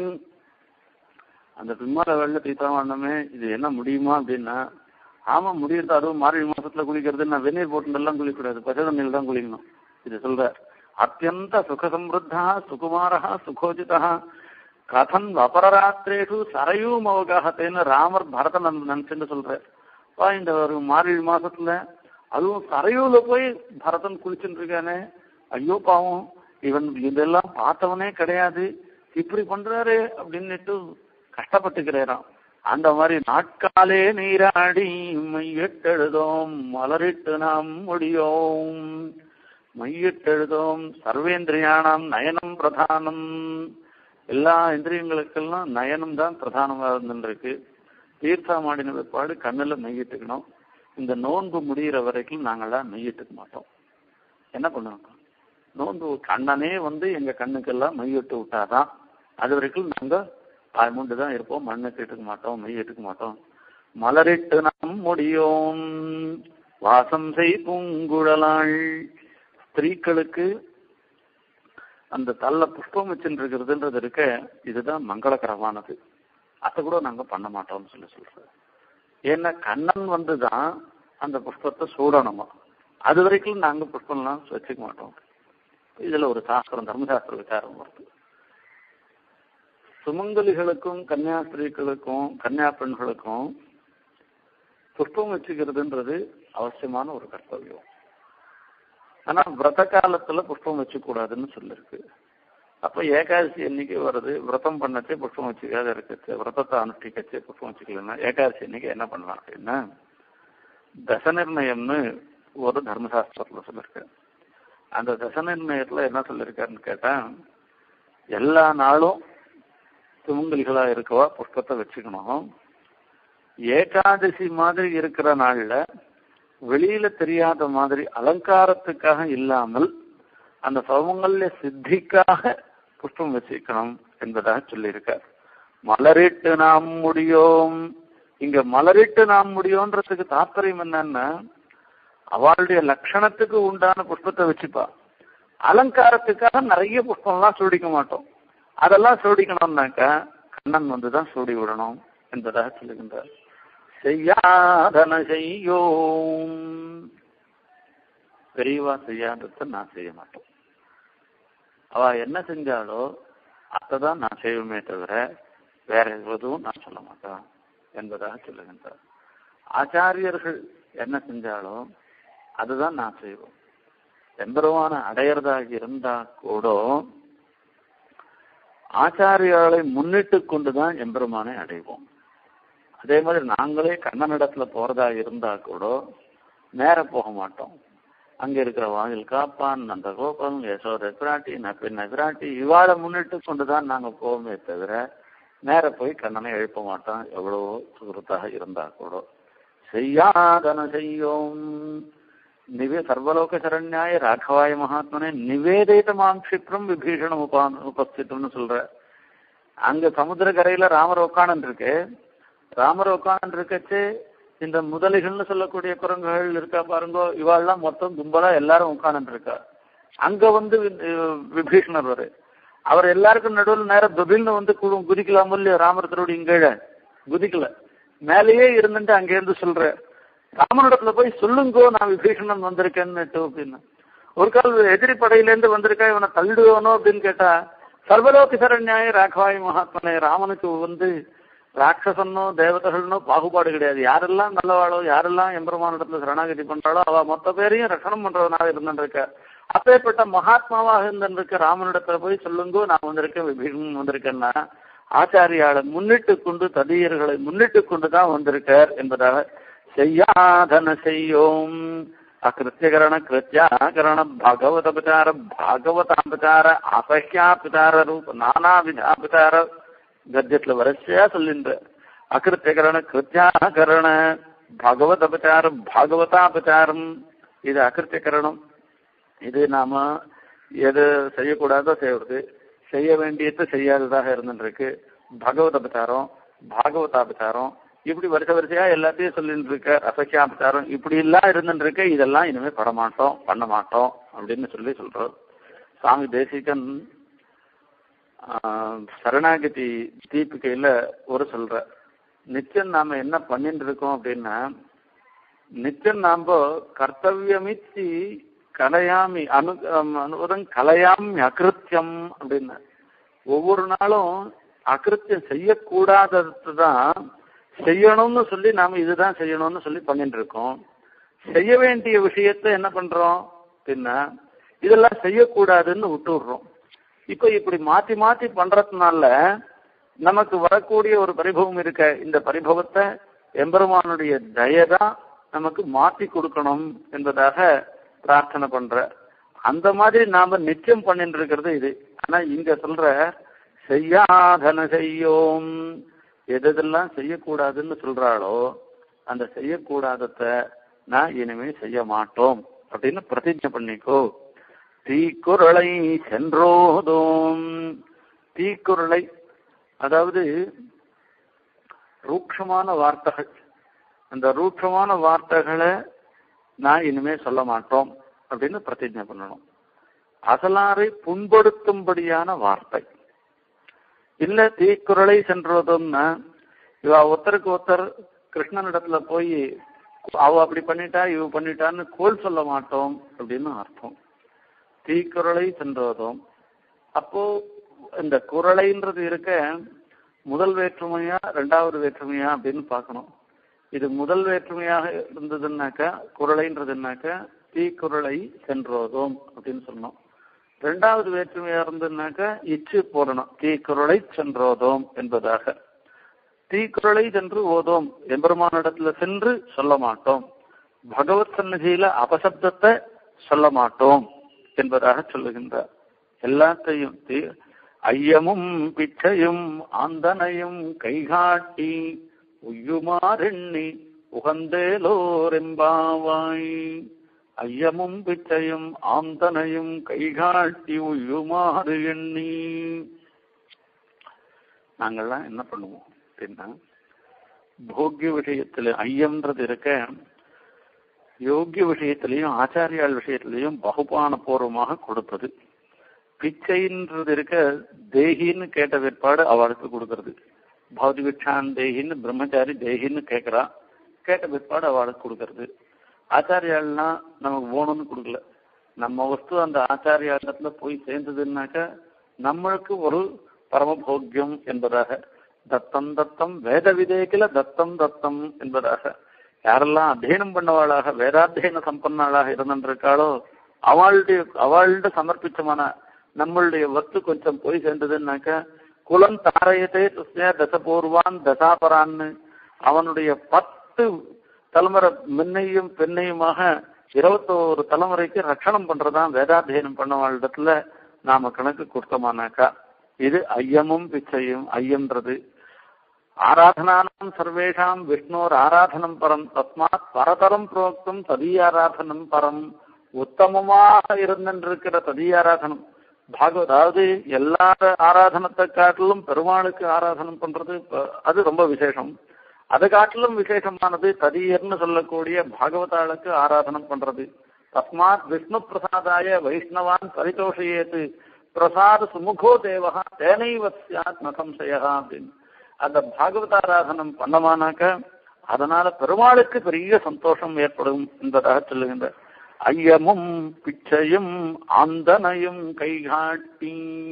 அந்த பிம்மால வெள்ள தீர்த்தமாடணுமே இது என்ன முடியுமா அப்படின்னா ஆமா முடியுது அதுவும் மார்கழி மாசத்துல குளிக்கிறது நான் வெந்நீர் போட்டுலாம் குளிக்கக்கூடாது பச்சை தண்ணியில் தான் குளிக்கணும் இது சொல்ற அத்தியந்த சுக சம்ருத்தா சுகுமாரா சுகோஜிதா கதன் அபரராத்திரேஷு சரையும் அவகாகத்தேன்னு ராமர் பரதன் நினைச்சுன்னு சொல்ற அப்பா இந்த ஒரு மார்கழி மாசத்துல அதுவும் சரையூல போய் பரதன் குளிச்சுட்டு இருக்கானே ஐயோ பாவம் இவன் இதெல்லாம் பார்த்தவனே கிடையாது இப்படி பண்றாரு அப்படின்னுட்டு கஷ்டப்பட்டுக்கிறாராம் அந்த மாதிரி நாட்காலே நீராடி மையிட்டெழுதோம் மலரிட்டு நாம் முடியோம் மையிட்டெழுதோம் சர்வேந்திரியானாம் நயனம் பிரதானம் எல்லா இந்திரியங்களுக்கெல்லாம் நயனம் தான் பிரதானமாக இருந்துருக்கு தீர்த்தமாடின பிற்பாடு கண்ணுல மையிட்டுக்கணும் இந்த நோன்பு முடிகிற வரைக்கும் நாங்கெல்லாம் மையிட்டுக்க மாட்டோம் என்ன பண்ணுவோம் நோன்பு கண்ணனே வந்து எங்க கண்ணுக்கெல்லாம் மையிட்டு விட்டாதான் அது வரைக்கும் நாங்க மூண்டு தான் இருப்போம் மண்ணுக்கு இட்டுக்க மாட்டோம் மெய் இட்டுக்க மாட்டோம் மலரிட்டு நாம் முடியோம் வாசம் செய் பூங்குழலாள் ஸ்திரீக்களுக்கு அந்த தள்ள புஷ்பம் வச்சுட்டு இருக்கிறதுன்றது இருக்க இதுதான் மங்களகரமானது அதை கூட நாங்க பண்ண மாட்டோம்னு சொல்லி சொல்றோம் ஏன்னா கண்ணன் வந்து தான் அந்த புஷ்பத்தை சூடணுமா அது வரைக்கும் நாங்க புஷ்பம்லாம் வச்சுக்க மாட்டோம் இதுல ஒரு சாஸ்திரம் தர்மசாஸ்திர விசாரம் வருது சுமங்கலிகளுக்கும் கன்னியாஸ்திரிகளுக்கும் கன்னியா பெண்களுக்கும் புஷ்பம் வச்சுக்கிறதுன்றது அவசியமான ஒரு கர்த்தவியம் ஆனா விரத காலத்துல புஷ்பம் வச்சுக்கூடாதுன்னு சொல்லிருக்கு அப்ப ஏகாதசி அன்னைக்கு வருது விரதம் பண்ணச்சே புஷ்பம் வச்சுக்காத இருக்கச்சு விரதத்தை அனுஷ்டிக்கச்சே புஷ்பம் வச்சுக்கலன்னா ஏகாதசி அன்னைக்கு என்ன பண்ணலாம் அப்படின்னா தச நிர்ணயம்னு ஒரு தர்மசாஸ்திரத்துல சொல்லிருக்கு அந்த தச நிர்ணயத்துல என்ன சொல்லியிருக்காருன்னு கேட்டா எல்லா நாளும் சுமங்கலிகளா இருக்கவா புஷ்பத்தை வச்சுக்கணும் ஏகாதசி மாதிரி இருக்கிற நாள்ல வெளியில தெரியாத மாதிரி அலங்காரத்துக்காக இல்லாமல் அந்த சௌமங்கல்ய சித்திக்காக புஷ்பம் வச்சுக்கணும் என்பதாக சொல்லியிருக்கார் மலரிட்டு நாம் முடியோம் இங்க மலரிட்டு நாம் முடியோன்றதுக்கு தாற்பயம் என்னன்னா அவளுடைய லட்சணத்துக்கு உண்டான புஷ்பத்தை வச்சுப்பா அலங்காரத்துக்காக நிறைய புஷ்பம்லாம் சூடிக்க மாட்டோம் அதெல்லாம் சூடிக்கணும்னாக்கா கண்ணன் வந்துதான் சூடி விடணும் என்பதாக சொல்லுகின்றார் செய்யாதன செய்யோம் பெரியவா செய்யாதத நான் செய்ய மாட்டோம் அவ என்ன செஞ்சாலோ அதைதான் நான் செய்வோமே தவிர வேற எதுவும் நான் சொல்ல மாட்டேன் என்பதாக சொல்லுகின்றார் ஆச்சாரியர்கள் என்ன செஞ்சாலும் அதுதான் நான் செய்வோம் எம்பெருமான அடையிறதாக இருந்தா கூட ஆச்சாரியாலை முன்னிட்டு கொண்டுதான் எம்பெருமானை அடைவோம் அதே மாதிரி நாங்களே கண்ணனிடத்துல போறதா இருந்தா கூட நேர போக மாட்டோம் அங்க இருக்கிற வாயில் காப்பான் நந்த கோபம் யசோத பிராட்டி நப்பின்ன பிராட்டி இவாளை முன்னிட்டு கொண்டுதான் நாங்க போவோமே தவிர நேர போய் கண்ணனை எழுப்ப மாட்டோம் எவ்வளவோ சுகృத்தாக இருந்தா கூட செய்யாதன செய்யோம் நிவே சர்வலோக சரண்யாய ராഘவாய மகாத்மனே நிவேதித மாம் கஷிப்ரம் விபீஷணம் உபா உபஸ்தித்தம்னு சொல்ற அங்க சமுத்திர கரையில ராமர் உட்காந்து இருக்கு ராமர் உட்காந்து இருக்கச்சு இந்த முதலிகள்னு சொல்லக்கூடிய குரங்குகள் இருக்கா பாருங்க இவாள்லாம் மொத்தம் கும்பலா எல்லாரும் உட்காந்து இருக்கா அங்க வந்து வி- விபீஷணர் வரு அவர் எல்லாருக்கும் நடுவில் நேரம் துபில்னு வந்து கு- குதிக்கலாம் இல்லையா ராமர் திருவடி இங்கீழ குதிக்கல மேலேயே இருந்துட்டு அங்க இருந்து சொல்ற ராமனிடத்துல போய் சொல்லுங்கோ நான் விபீஷணன் வந்திருக்கேன்னு அப்படின்னு ஒரு கால் எதிரி படையில இருந்து வந்திருக்கா இவனை தள்ளிடுவானோ அப்படின்னு கேட்டா சர்வலோக சரண்யாய ராகவாய் மகாத்மனே ராமனுக்கு வந்து ராட்சசனோ தேவதைகளோ பாகுபாடு கிடையாது யாரெல்லாம் நல்லவாளோ யாரெல்லாம் எம்பெருமானிடத்துல சரணாகதி பண்றாளோ அவ மொத்த பேரையும் ரட்சணம் பண்றவனாக இருந்துருக்க அப்பேற்பட்ட மகாத்மாவாக இருந்திருக்க ராமனிடத்துல போய் சொல்லுங்கோ நான் வந்திருக்கேன் விபீஷணன் வந்திருக்கேன்னா ஆச்சாரியாளை முன்னிட்டு கொண்டு ததியர்களை முன்னிட்டு கொண்டு தான் வந்திருக்கார் என்பதாக செய்யாதன செய்யோம் அகிருத்தியகரண கிருத்தியாகரண பகவதபச்சார பாகவதாபச்சார அசஹ்யாபச்சார ரூப நானாவிதாபச்சார கத்தியத்துல வரிசையா சொல்லின்ற அகிருத்தியகரண கிருத்தியாகரண பகவதபச்சாரம் பாகவதாபச்சாரம் இது அகிருத்தியகரணம் இது நாம எது செய்யக்கூடாதோ செய்யறது செய்ய வேண்டியது செய்யாததாக இருந்துருக்கு பகவதபச்சாரம் பாகவதாபச்சாரம் இப்படி வரிசை வரிசையா எல்லாத்தையும் சொல்லிட்டு இருக்க அசக்கியாபச்சாரம் இப்படி எல்லாம் இருந்துட்டு இருக்க இதெல்லாம் இனிமே படமாட்டோம் பண்ண மாட்டோம் அப்படின்னு சொல்லி சொல்றோம் சுவாமி தேசிகன் ஆஹ், சரணாகதி தீபிகையில ஒரு சொல்ற நிச்சயம் நாம என்ன பண்ணிட்டு இருக்கோம் அப்படின்னா நிச்சயம் நாம கர்த்தவியமிச்சி கலையாமி அனு அனுபதம் கலையாமி அகிருத்தியம் அப்படின்னு ஒவ்வொரு நாளும் அகிருத்தியம் செய்யக்கூடாதது தான் செய்யணும்னு சொல்லி நாம இதுதான் செய்யணும்னு சொல்லி பண்ணிட்டு இருக்கோம் செய்ய வேண்டிய விஷயத்த என்ன பண்றோம் பின்ன இதெல்லாம் செய்யக்கூடாதுன்னு விட்டு விடுறோம் இப்ப இப்படி மாத்தி மாத்தி பண்றதுனால நமக்கு வரக்கூடிய ஒரு பரிபவம் இருக்க இந்த பரிபவத்தை எம்பெருமானுடைய தயதான் நமக்கு மாத்தி கொடுக்கணும் என்பதாக பிரார்த்தனை பண்ற அந்த மாதிரி நாம நிச்சயம் பண்ணிட்டு இருக்கிறது இது ஆனா இங்க சொல்ற செய்யாதன செய்யோம் எதெல்லாம் செய்யக்கூடாதுன்னு சொல்றாளோ அந்த செய்யக்கூடாதத நான் இனிமே செய்ய மாட்டோம் அப்படின்னு பிரதிஜை பண்ணிக்கோ தீக்குறளை சென்றோதோம் தீக்குறளை அதாவது ரூக்ஷமான வார்த்தைகள் அந்த ரூக்ஷமான வார்த்தைகளை நான் இனிமே சொல்ல மாட்டோம் அப்படின்னு பிரதிஜை பண்ணணும் அசலாரை புண்படுத்தும்படியான வார்த்தை இல்ல தீக்குறளை சென்றதும்னா இவ ஒருத்தருக்கு ஒருத்தர் கிருஷ்ணனிடத்துல போய் அவ அப்படி பண்ணிட்டா இவ பண்ணிட்டான்னு கோல் சொல்ல மாட்டோம் அப்படின்னு அர்த்தம் தீக்குறளை சென்றதும் அப்போ இந்த குரலைன்றது இருக்க முதல் வேற்றுமையா ரெண்டாவது வேற்றுமையா அப்படின்னு பார்க்கணும் இது முதல் வேற்றுமையாக இருந்ததுன்னாக்கா குரலைன்றதுனாக்கா தீக்குறளை சென்றோதோம் அப்படின்னு சொன்னோம் ரெண்டாவது வேற்றுமையா இருந்ததுனாக்கா இச்சு போடணும் தீக்குறளை சென்றோதோம் என்பதாக தீக்குறளை சென்று ஓதோம் எம்பெருமானிடத்துல சென்று சொல்ல மாட்டோம் பகவத் சன்னதியில அபசப்தத்தை சொல்ல மாட்டோம் என்பதாக சொல்லுகின்றார் எல்லாத்தையும் தீ- ஐயமும் பிச்சையும் ஆந்தனையும் கைகாட்டி உய்யுமாறெண்ணி உகந்தேலோரெம்பாவாய் ஐயமும் பிச்சையும் ஆந்தனையும் கைகாட்டி உய்யுமாறு எண்ணி நாங்கள்லாம் என்ன பண்ணுவோம் அப்படின்னா போக்கிய விஷயத்துல ஐயம்ன்றது இருக்க யோக்கிய விஷயத்திலையும் ஆச்சாரியால் விஷயத்திலையும் பகுபான பூர்வமாக கொடுப்பது பிச்சைன்றது இருக்க தேகின்னு கேட்ட பிற்பாடு அவளுக்கு கொடுக்கறது பௌதிகிச்சான் தேகின்னு பிரம்மச்சாரி தேகின்னு கேட்கறா கேட்ட பிற்பாடு அவளுக்கு கொடுக்கறது ஆச்சாரியால்னா நமக்கு வேணும்னு கொடுக்கல நம்ம வஸ்து அந்த ஆச்சாரியாலத்துல போய் சேர்ந்ததுன்னாக்க நம்மளுக்கு ஒரு பரமபோக்கியம் என்பதாக தத்தம் தத்தம் வேத விதேக்கில தத்தம் தத்தம் என்பதாக யாரெல்லாம் அத்தியனம் பண்ணவாளாக வேதாத்தியன சம்பன்னாளாக இருந்திருக்காளோ அவளுடைய அவள்கிட்ட சமர்ப்பிச்சமான நம்மளுடைய வஸ்து கொஞ்சம் போய் சேர்ந்ததுன்னாக்க குலம் தாரயத்தே துஸ்ய தசபூர்வான் தசாபரான்னு அவனுடைய பத்து தலைமுறை முன்னையும் பெண்ணையுமாக இருபத்தோரு தலைமுறைக்கு ரட்சணம் பண்றதான் வேதாத்தியனம் பண்ணவாளிடத்துல நாம கணக்கு கொடுத்தோமானாக்கா இது ஐயமும் பிச்சையும் ஐயம்ன்றது ஆராதனானாம் சர்வேஷாம் விஷ்ணோர் ஆராதனம் பரம் தஸ்மாத் பரதரம் புரோக்தம் ததீயாராதனம் பரம் உத்தமமாக இருந்திருக்கிற ததீயாராதனம் பாகவ அதாவது எல்லா ஆராதனத்தை காட்டிலும் பெருமாளுக்கு ஆராதனம் பண்றது ப- அது ரொம்ப விசேஷம் அதை காட்டிலும் விசேஷமானது ததீயர்னு சொல்லக்கூடிய பாகவதாளுக்கு ஆராதனம் பண்றது தஸ்மாத் விஷ்ணு பிரசாதாய வைஷ்ணவான் பரிதோஷயேத்து பிரசாத சுமுகோ தேவகா தேனைவ சியாத் நசம்சயா அப்படின்னு அந்த பாகவதாராதனம் பண்ணமானாக்க அதனால பெருமாளுக்கு பெரிய சந்தோஷம் ஏற்படும் என்பதாக சொல்லுகின்ற ஐயமும் பிச்சையும் ஆந்தனையும் கைகாட்டி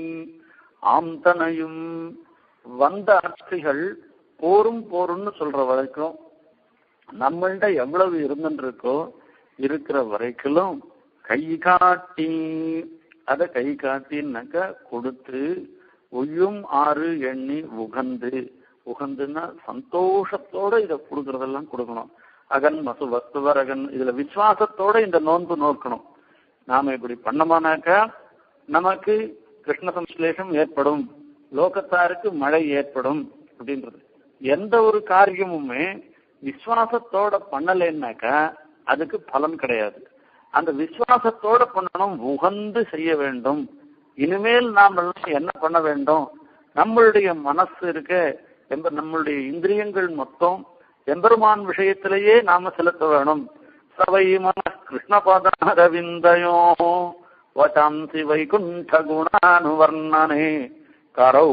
ஆந்தனையும் வந்த அர்த்திகள் போரும் போரும்னு சொல்ற வரைக்கும் நம்மள்ட எவ்வளவு இருந்துருக்கோ இருக்கிற வரைக்கும் கை காட்டி அதை கை காட்டினாக்க கொடுத்து ஒய்யும் ஆறு எண்ணி உகந்து உகந்துன்னா சந்தோஷத்தோட இதை கொடுக்கறதெல்லாம் கொடுக்கணும் அகன் மசு வஸ்துவர் அகன் இதுல விசுவாசத்தோட இந்த நோன்பு நோக்கணும் நாம இப்படி பண்ணமானாக்கா நமக்கு கிருஷ்ண சம்ஸ்லேஷம் ஏற்படும் லோகத்தாருக்கு மழை ஏற்படும் அப்படின்றது எந்த ஒரு காரியமுமே விசுவாசத்தோட பண்ணலைன்னாக்கா அதுக்கு பலன் கிடையாது அந்த விசுவாசத்தோட பண்ணணும் உகந்து செய்ய வேண்டும் இனிமேல் நாம் எல்லாம் என்ன பண்ண வேண்டும் நம்மளுடைய மனசு இருக்க எம்ப நம்மளுடைய இந்திரியங்கள் மொத்தம் எம்பெருமான் விஷயத்திலேயே நாம செலுத்த வேணும் சவை மன கிருஷ்ணபதாரவிந்தயோ வசாம்சி வைகுண்ட குணானுவர்ணனே கரௌ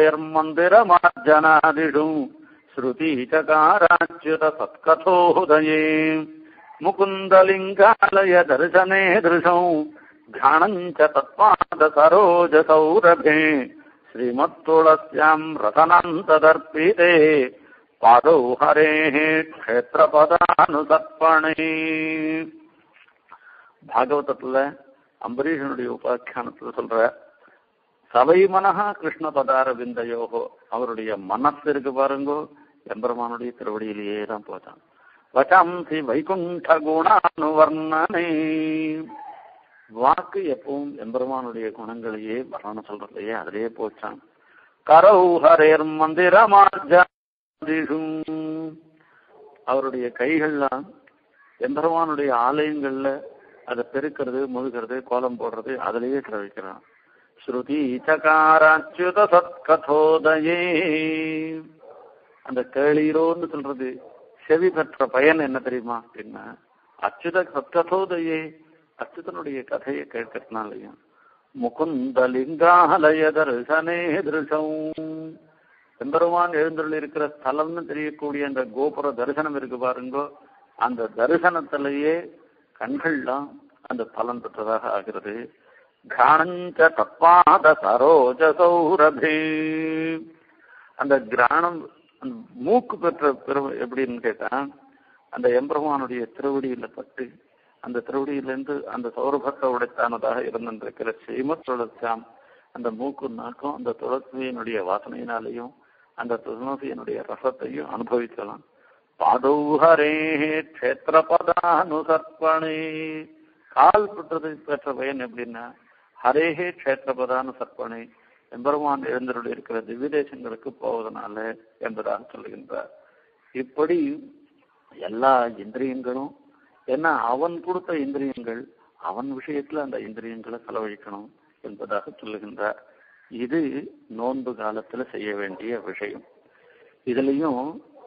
ஹரேர்மந்திரமார்ஜனாதிஷு ஸ்ருதி சகாராச்சுத சத்கதோதயே முகுந்தலிங்காலய தர்சனே திருஷௌ ध्यानम् च तत्पादसरोजसौरभे श्रीमत्तुलस्याम् रतनान्तदर्पिते पादौ हरेः க்ஷேத்திரபதானுசர்ப்பணே பாகவதத்துல அம்பரீஷனுடைய உபாக்கியானத்துல சொல்ற சபை மனஹா கிருஷ்ண பதார விந்தயோகோ அவருடைய மனசு இருக்கு பாருங்கோ எம்பெருமானுடைய திருவடியிலேயே தான் போதான் வசாம்சி வைகுண்ட குணானுவர்ணனை வாக்கு எப்பவும் எம்பெருமானுடைய குணங்களையே வர்ணனை சொல்றதையே அதிலேயே போச்சான் கரௌ ஹரேர் மந்திரமார்ஜாதிஷு அவருடைய கைகள்லாம் எம்பெருமானுடைய ஆலயங்கள்ல அதை பெருக்கிறது முழுகிறது கோலம் போடுறது அதிலேயே வைக்கிறான் ஸ்ருதி சகாராச்சுத சத்கதோதயே அந்த கேளீரோன்னு சொல்றது செவி பெற்ற பயன் என்ன தெரியுமா அப்படின்னா அச்சுத சத்கதோதயே அச்சுதனுடைய கதையை கேட்கறதுனாலையும் முகுந்த லிங்காலய தரிசனே திருஷம் எம்பெருமான் எழுந்தருள் இருக்கிற ஸ்தலம்னு தெரியக்கூடிய அந்த கோபுர தரிசனம் இருக்கு பாருங்கோ அந்த தரிசனத்திலேயே கண்கள்லாம் அந்த பலன் பெற்றதாக ஆகிறது கிராணஞ்ச தப்பாத சரோஜ சௌரபே அந்த கிராணம் அந்த மூக்கு பெற்ற பெருமை எப்படின்னு கேட்டா அந்த எம்பெருமானுடைய திருவடியில பட்டு அந்த திருவடியிலிருந்து அந்த சௌரபத்தை உடைத்தானதாக இருந்திருக்கிற ஸ்ரீமத் துளசியாம் அந்த மூக்கு நாக்கும் அந்த துளசியினுடைய வாசனையினாலையும் அந்த துளசியினுடைய ரசத்தையும் அனுபவிக்கலாம் பாதௌ ஹரே க்ஷேத்திரபதானுசர்ப்பணே கால் பெற்றது பெற்ற பயன் எப்படின்னா ஹரேஹே க்ஷேத்திரபதானுசர்ப்பணே எம்பெருமான் எழுந்தருள் இருக்கிற திவ்ய தேசங்களுக்கு போவதனால என்பதாக சொல்லுகின்றார் இப்படி எல்லா இந்திரியங்களும் ஏன்னா அவன் கொடுத்த இந்திரியங்கள் அவன் விஷயத்துல அந்த இந்திரியங்களை செலவழிக்கணும் என்பதாக சொல்லுகின்றார் இது நோன்பு காலத்துல செய்ய வேண்டிய விஷயம் இதுலயும்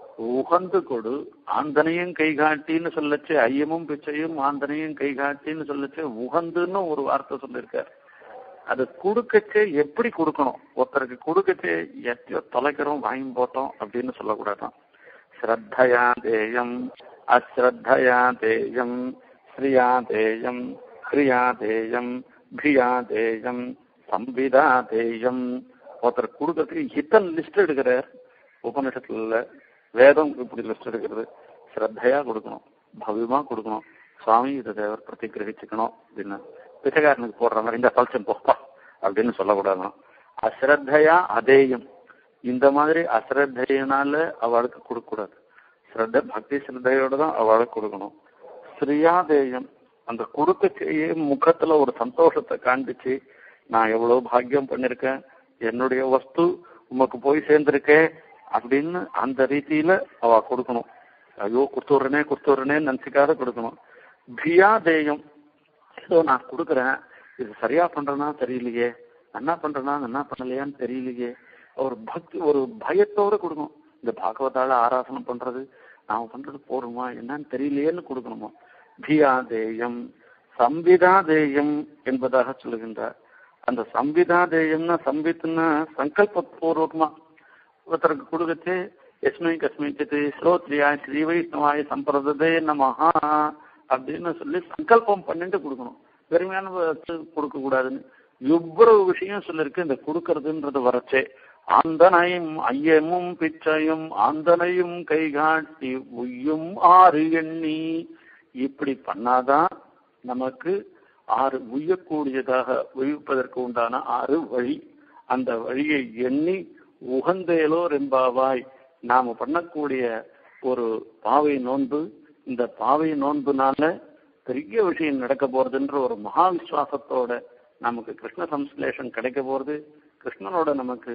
உகந்து கொடு ஆந்தனையும் கைகாட்டின்னு சொல்லச்சு ஐயமும் பிச்சையும் ஆந்தனையும் கைகாட்டின்னு சொல்லச்சு உகந்துன்னு ஒரு வார்த்தை சொல்லியிருக்காரு அது கொடுக்கச்சே எப்படி கொடுக்கணும் ஒருத்தருக்கு கொடுக்கச்சே எத்தையோ தொலைக்கிறோம் வாங்கி போட்டோம் அப்படின்னு சொல்லக்கூடாதான் ஸ்ரத்தையா தேயம் அஸ்ரத்தையா தேயம் ஸ்ரீயா தேயம் கிரியா தேயம் பிரியா தேயம் சம்பிதா தேயம் ஒருத்தர் கொடுக்கறதுக்கு இத்தனை லிஸ்ட் எடுக்கிறார் உபநிஷத்துல வேதம் இப்படி லிஸ்ட் எடுக்கிறது ஸ்ரத்தையா கொடுக்கணும் பவ்யமா கொடுக்கணும் சுவாமி இதை தேவர் பிரதிகிரகிச்சுக்கணும் அப்படின்னு பிச்சைக்காரனுக்கு போடுற மாதிரி இந்த பல்சன் போப்பா அப்படின்னு சொல்லக்கூடாதான் அஸ்ரத்தையா அதேயம் இந்த மாதிரி அஸ்ரத்தையினால அவளுக்கு கொடுக்கக்கூடாது ஸ்ரத்த பக்தி ஸ்ரத்தையோட தான் அவளுக்கு கொடுக்கணும் ஸ்ரீயாதேயம் அந்த கொடுக்கச்சேயே முகத்துல ஒரு சந்தோஷத்தை காண்பிச்சு நான் எவ்வளவு பாக்கியம் பண்ணிருக்கேன் என்னுடைய வஸ்து உமக்கு போய் சேர்ந்திருக்கே அப்படின்னு அந்த ரீதியில அவ கொடுக்கணும் ஐயோ கொடுத்துட்றனே கொடுத்துட்றனே நினைச்சுக்காத கொடுக்கணும் பியாதேயம் ஏதோ நான் கொடுக்குறேன் இது சரியா பண்றேனா தெரியலையே என்ன பண்றேனா என்ன பண்ணலையான்னு தெரியலையே ஒரு பக்தி ஒரு பயத்தோட கொடுக்கணும் இந்த பாகவதால ஆராசனம் பண்றது நாம பண்றது போடுமா என்னன்னு தெரியலையேன்னு கொடுக்கணுமா பியாதேயம் சம்பிதாதேயம் என்பதாக சொல்லுகின்றார் அந்த சம்பிதாதேயம்னா சம்பித்துன்னா சங்கல்பபூர்வகமா ஒருத்தருக்கு கொடுக்கச்சு எஸ்மை கஸ்மிச்சித்து ஸ்ரோத்ரியா ஸ்ரீ வைஷ்ணவாய சம்பிரததே நமஹா அப்படின்னு சொல்லி சங்கல்பம் பண்ணிட்டு கொடுக்கணும் பெருமையான கொடுக்க கூடாதுன்னு இவ்வளவு விஷயம் சொல்லிருக்கு இந்த கொடுக்கறதுன்றது வரச்சே ஆந்தனையும் ஐயமும் பிச்சையும் ஆந்தனையும் கைகாட்டி உய்யும் ஆறு எண்ணி இப்படி பண்ணாதான் நமக்கு ஆறு உய்யக்கூடியதாக உயிர்ப்பதற்கு உண்டான ஆறு வழி அந்த வழியை எண்ணி உகந்தேலோ ரெம்பாவாய் நாம பண்ணக்கூடிய ஒரு பாவை நோன்பு இந்த பாவை நோன்புனால பெரிய விஷயம் நடக்க போறதுன்ற ஒரு மகா விசுவாசத்தோட நமக்கு கிருஷ்ண சம்ஸ்லேஷன் கிடைக்க போறது கிருஷ்ணனோட நமக்கு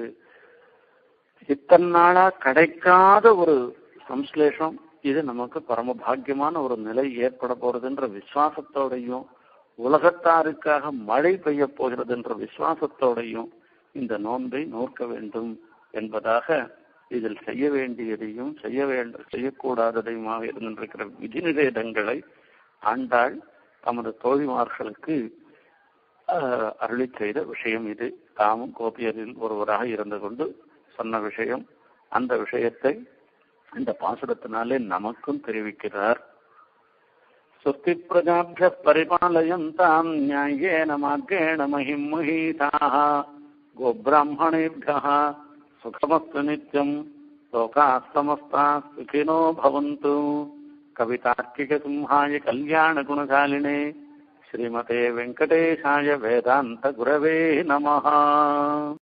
இத்தனை நாளா கிடைக்காத ஒரு சம்ஸ்லேஷம் இது நமக்கு பரம பாக்கியமான ஒரு நிலை ஏற்பட போறதுன்ற விசுவாசத்தோடையும் உலகத்தாருக்காக மழை பெய்ய போகிறதுன்ற விசுவாசத்தோடையும் இந்த நோன்பை நோக்க வேண்டும் என்பதாக இதில் செய்ய வேண்டியதையும் செய்ய வேண்ட செய்யக்கூடாததையுமாக இருந்திருக்கிற விதி நிஷேதங்களை ஆண்டாள் தமது தோழிமார்களுக்கு அருளி செய்த விஷயம் இது தாமும் கோபியரில் ஒருவராக இருந்து கொண்டு சொன்ன விஷயம் அந்த விஷயத்தை இந்த பாசுரத்தினாலே நமக்கும் தெரிவிக்கிறார் சுஸ்தி பிரஜாபிய பரிபாலயந்தாம் நியாயேன மார்கேண மகிம் மகீதாः गोब्राह्मणेभ्यः सुखमस्तु नित्यम् लोकाः समस्ताः सुखिनो भवन्तु कवितार्किकसिंहाय कल्याणगुणशालिने श्रीमते वेङ्कटेशाय वेदान्तगुरवे नमः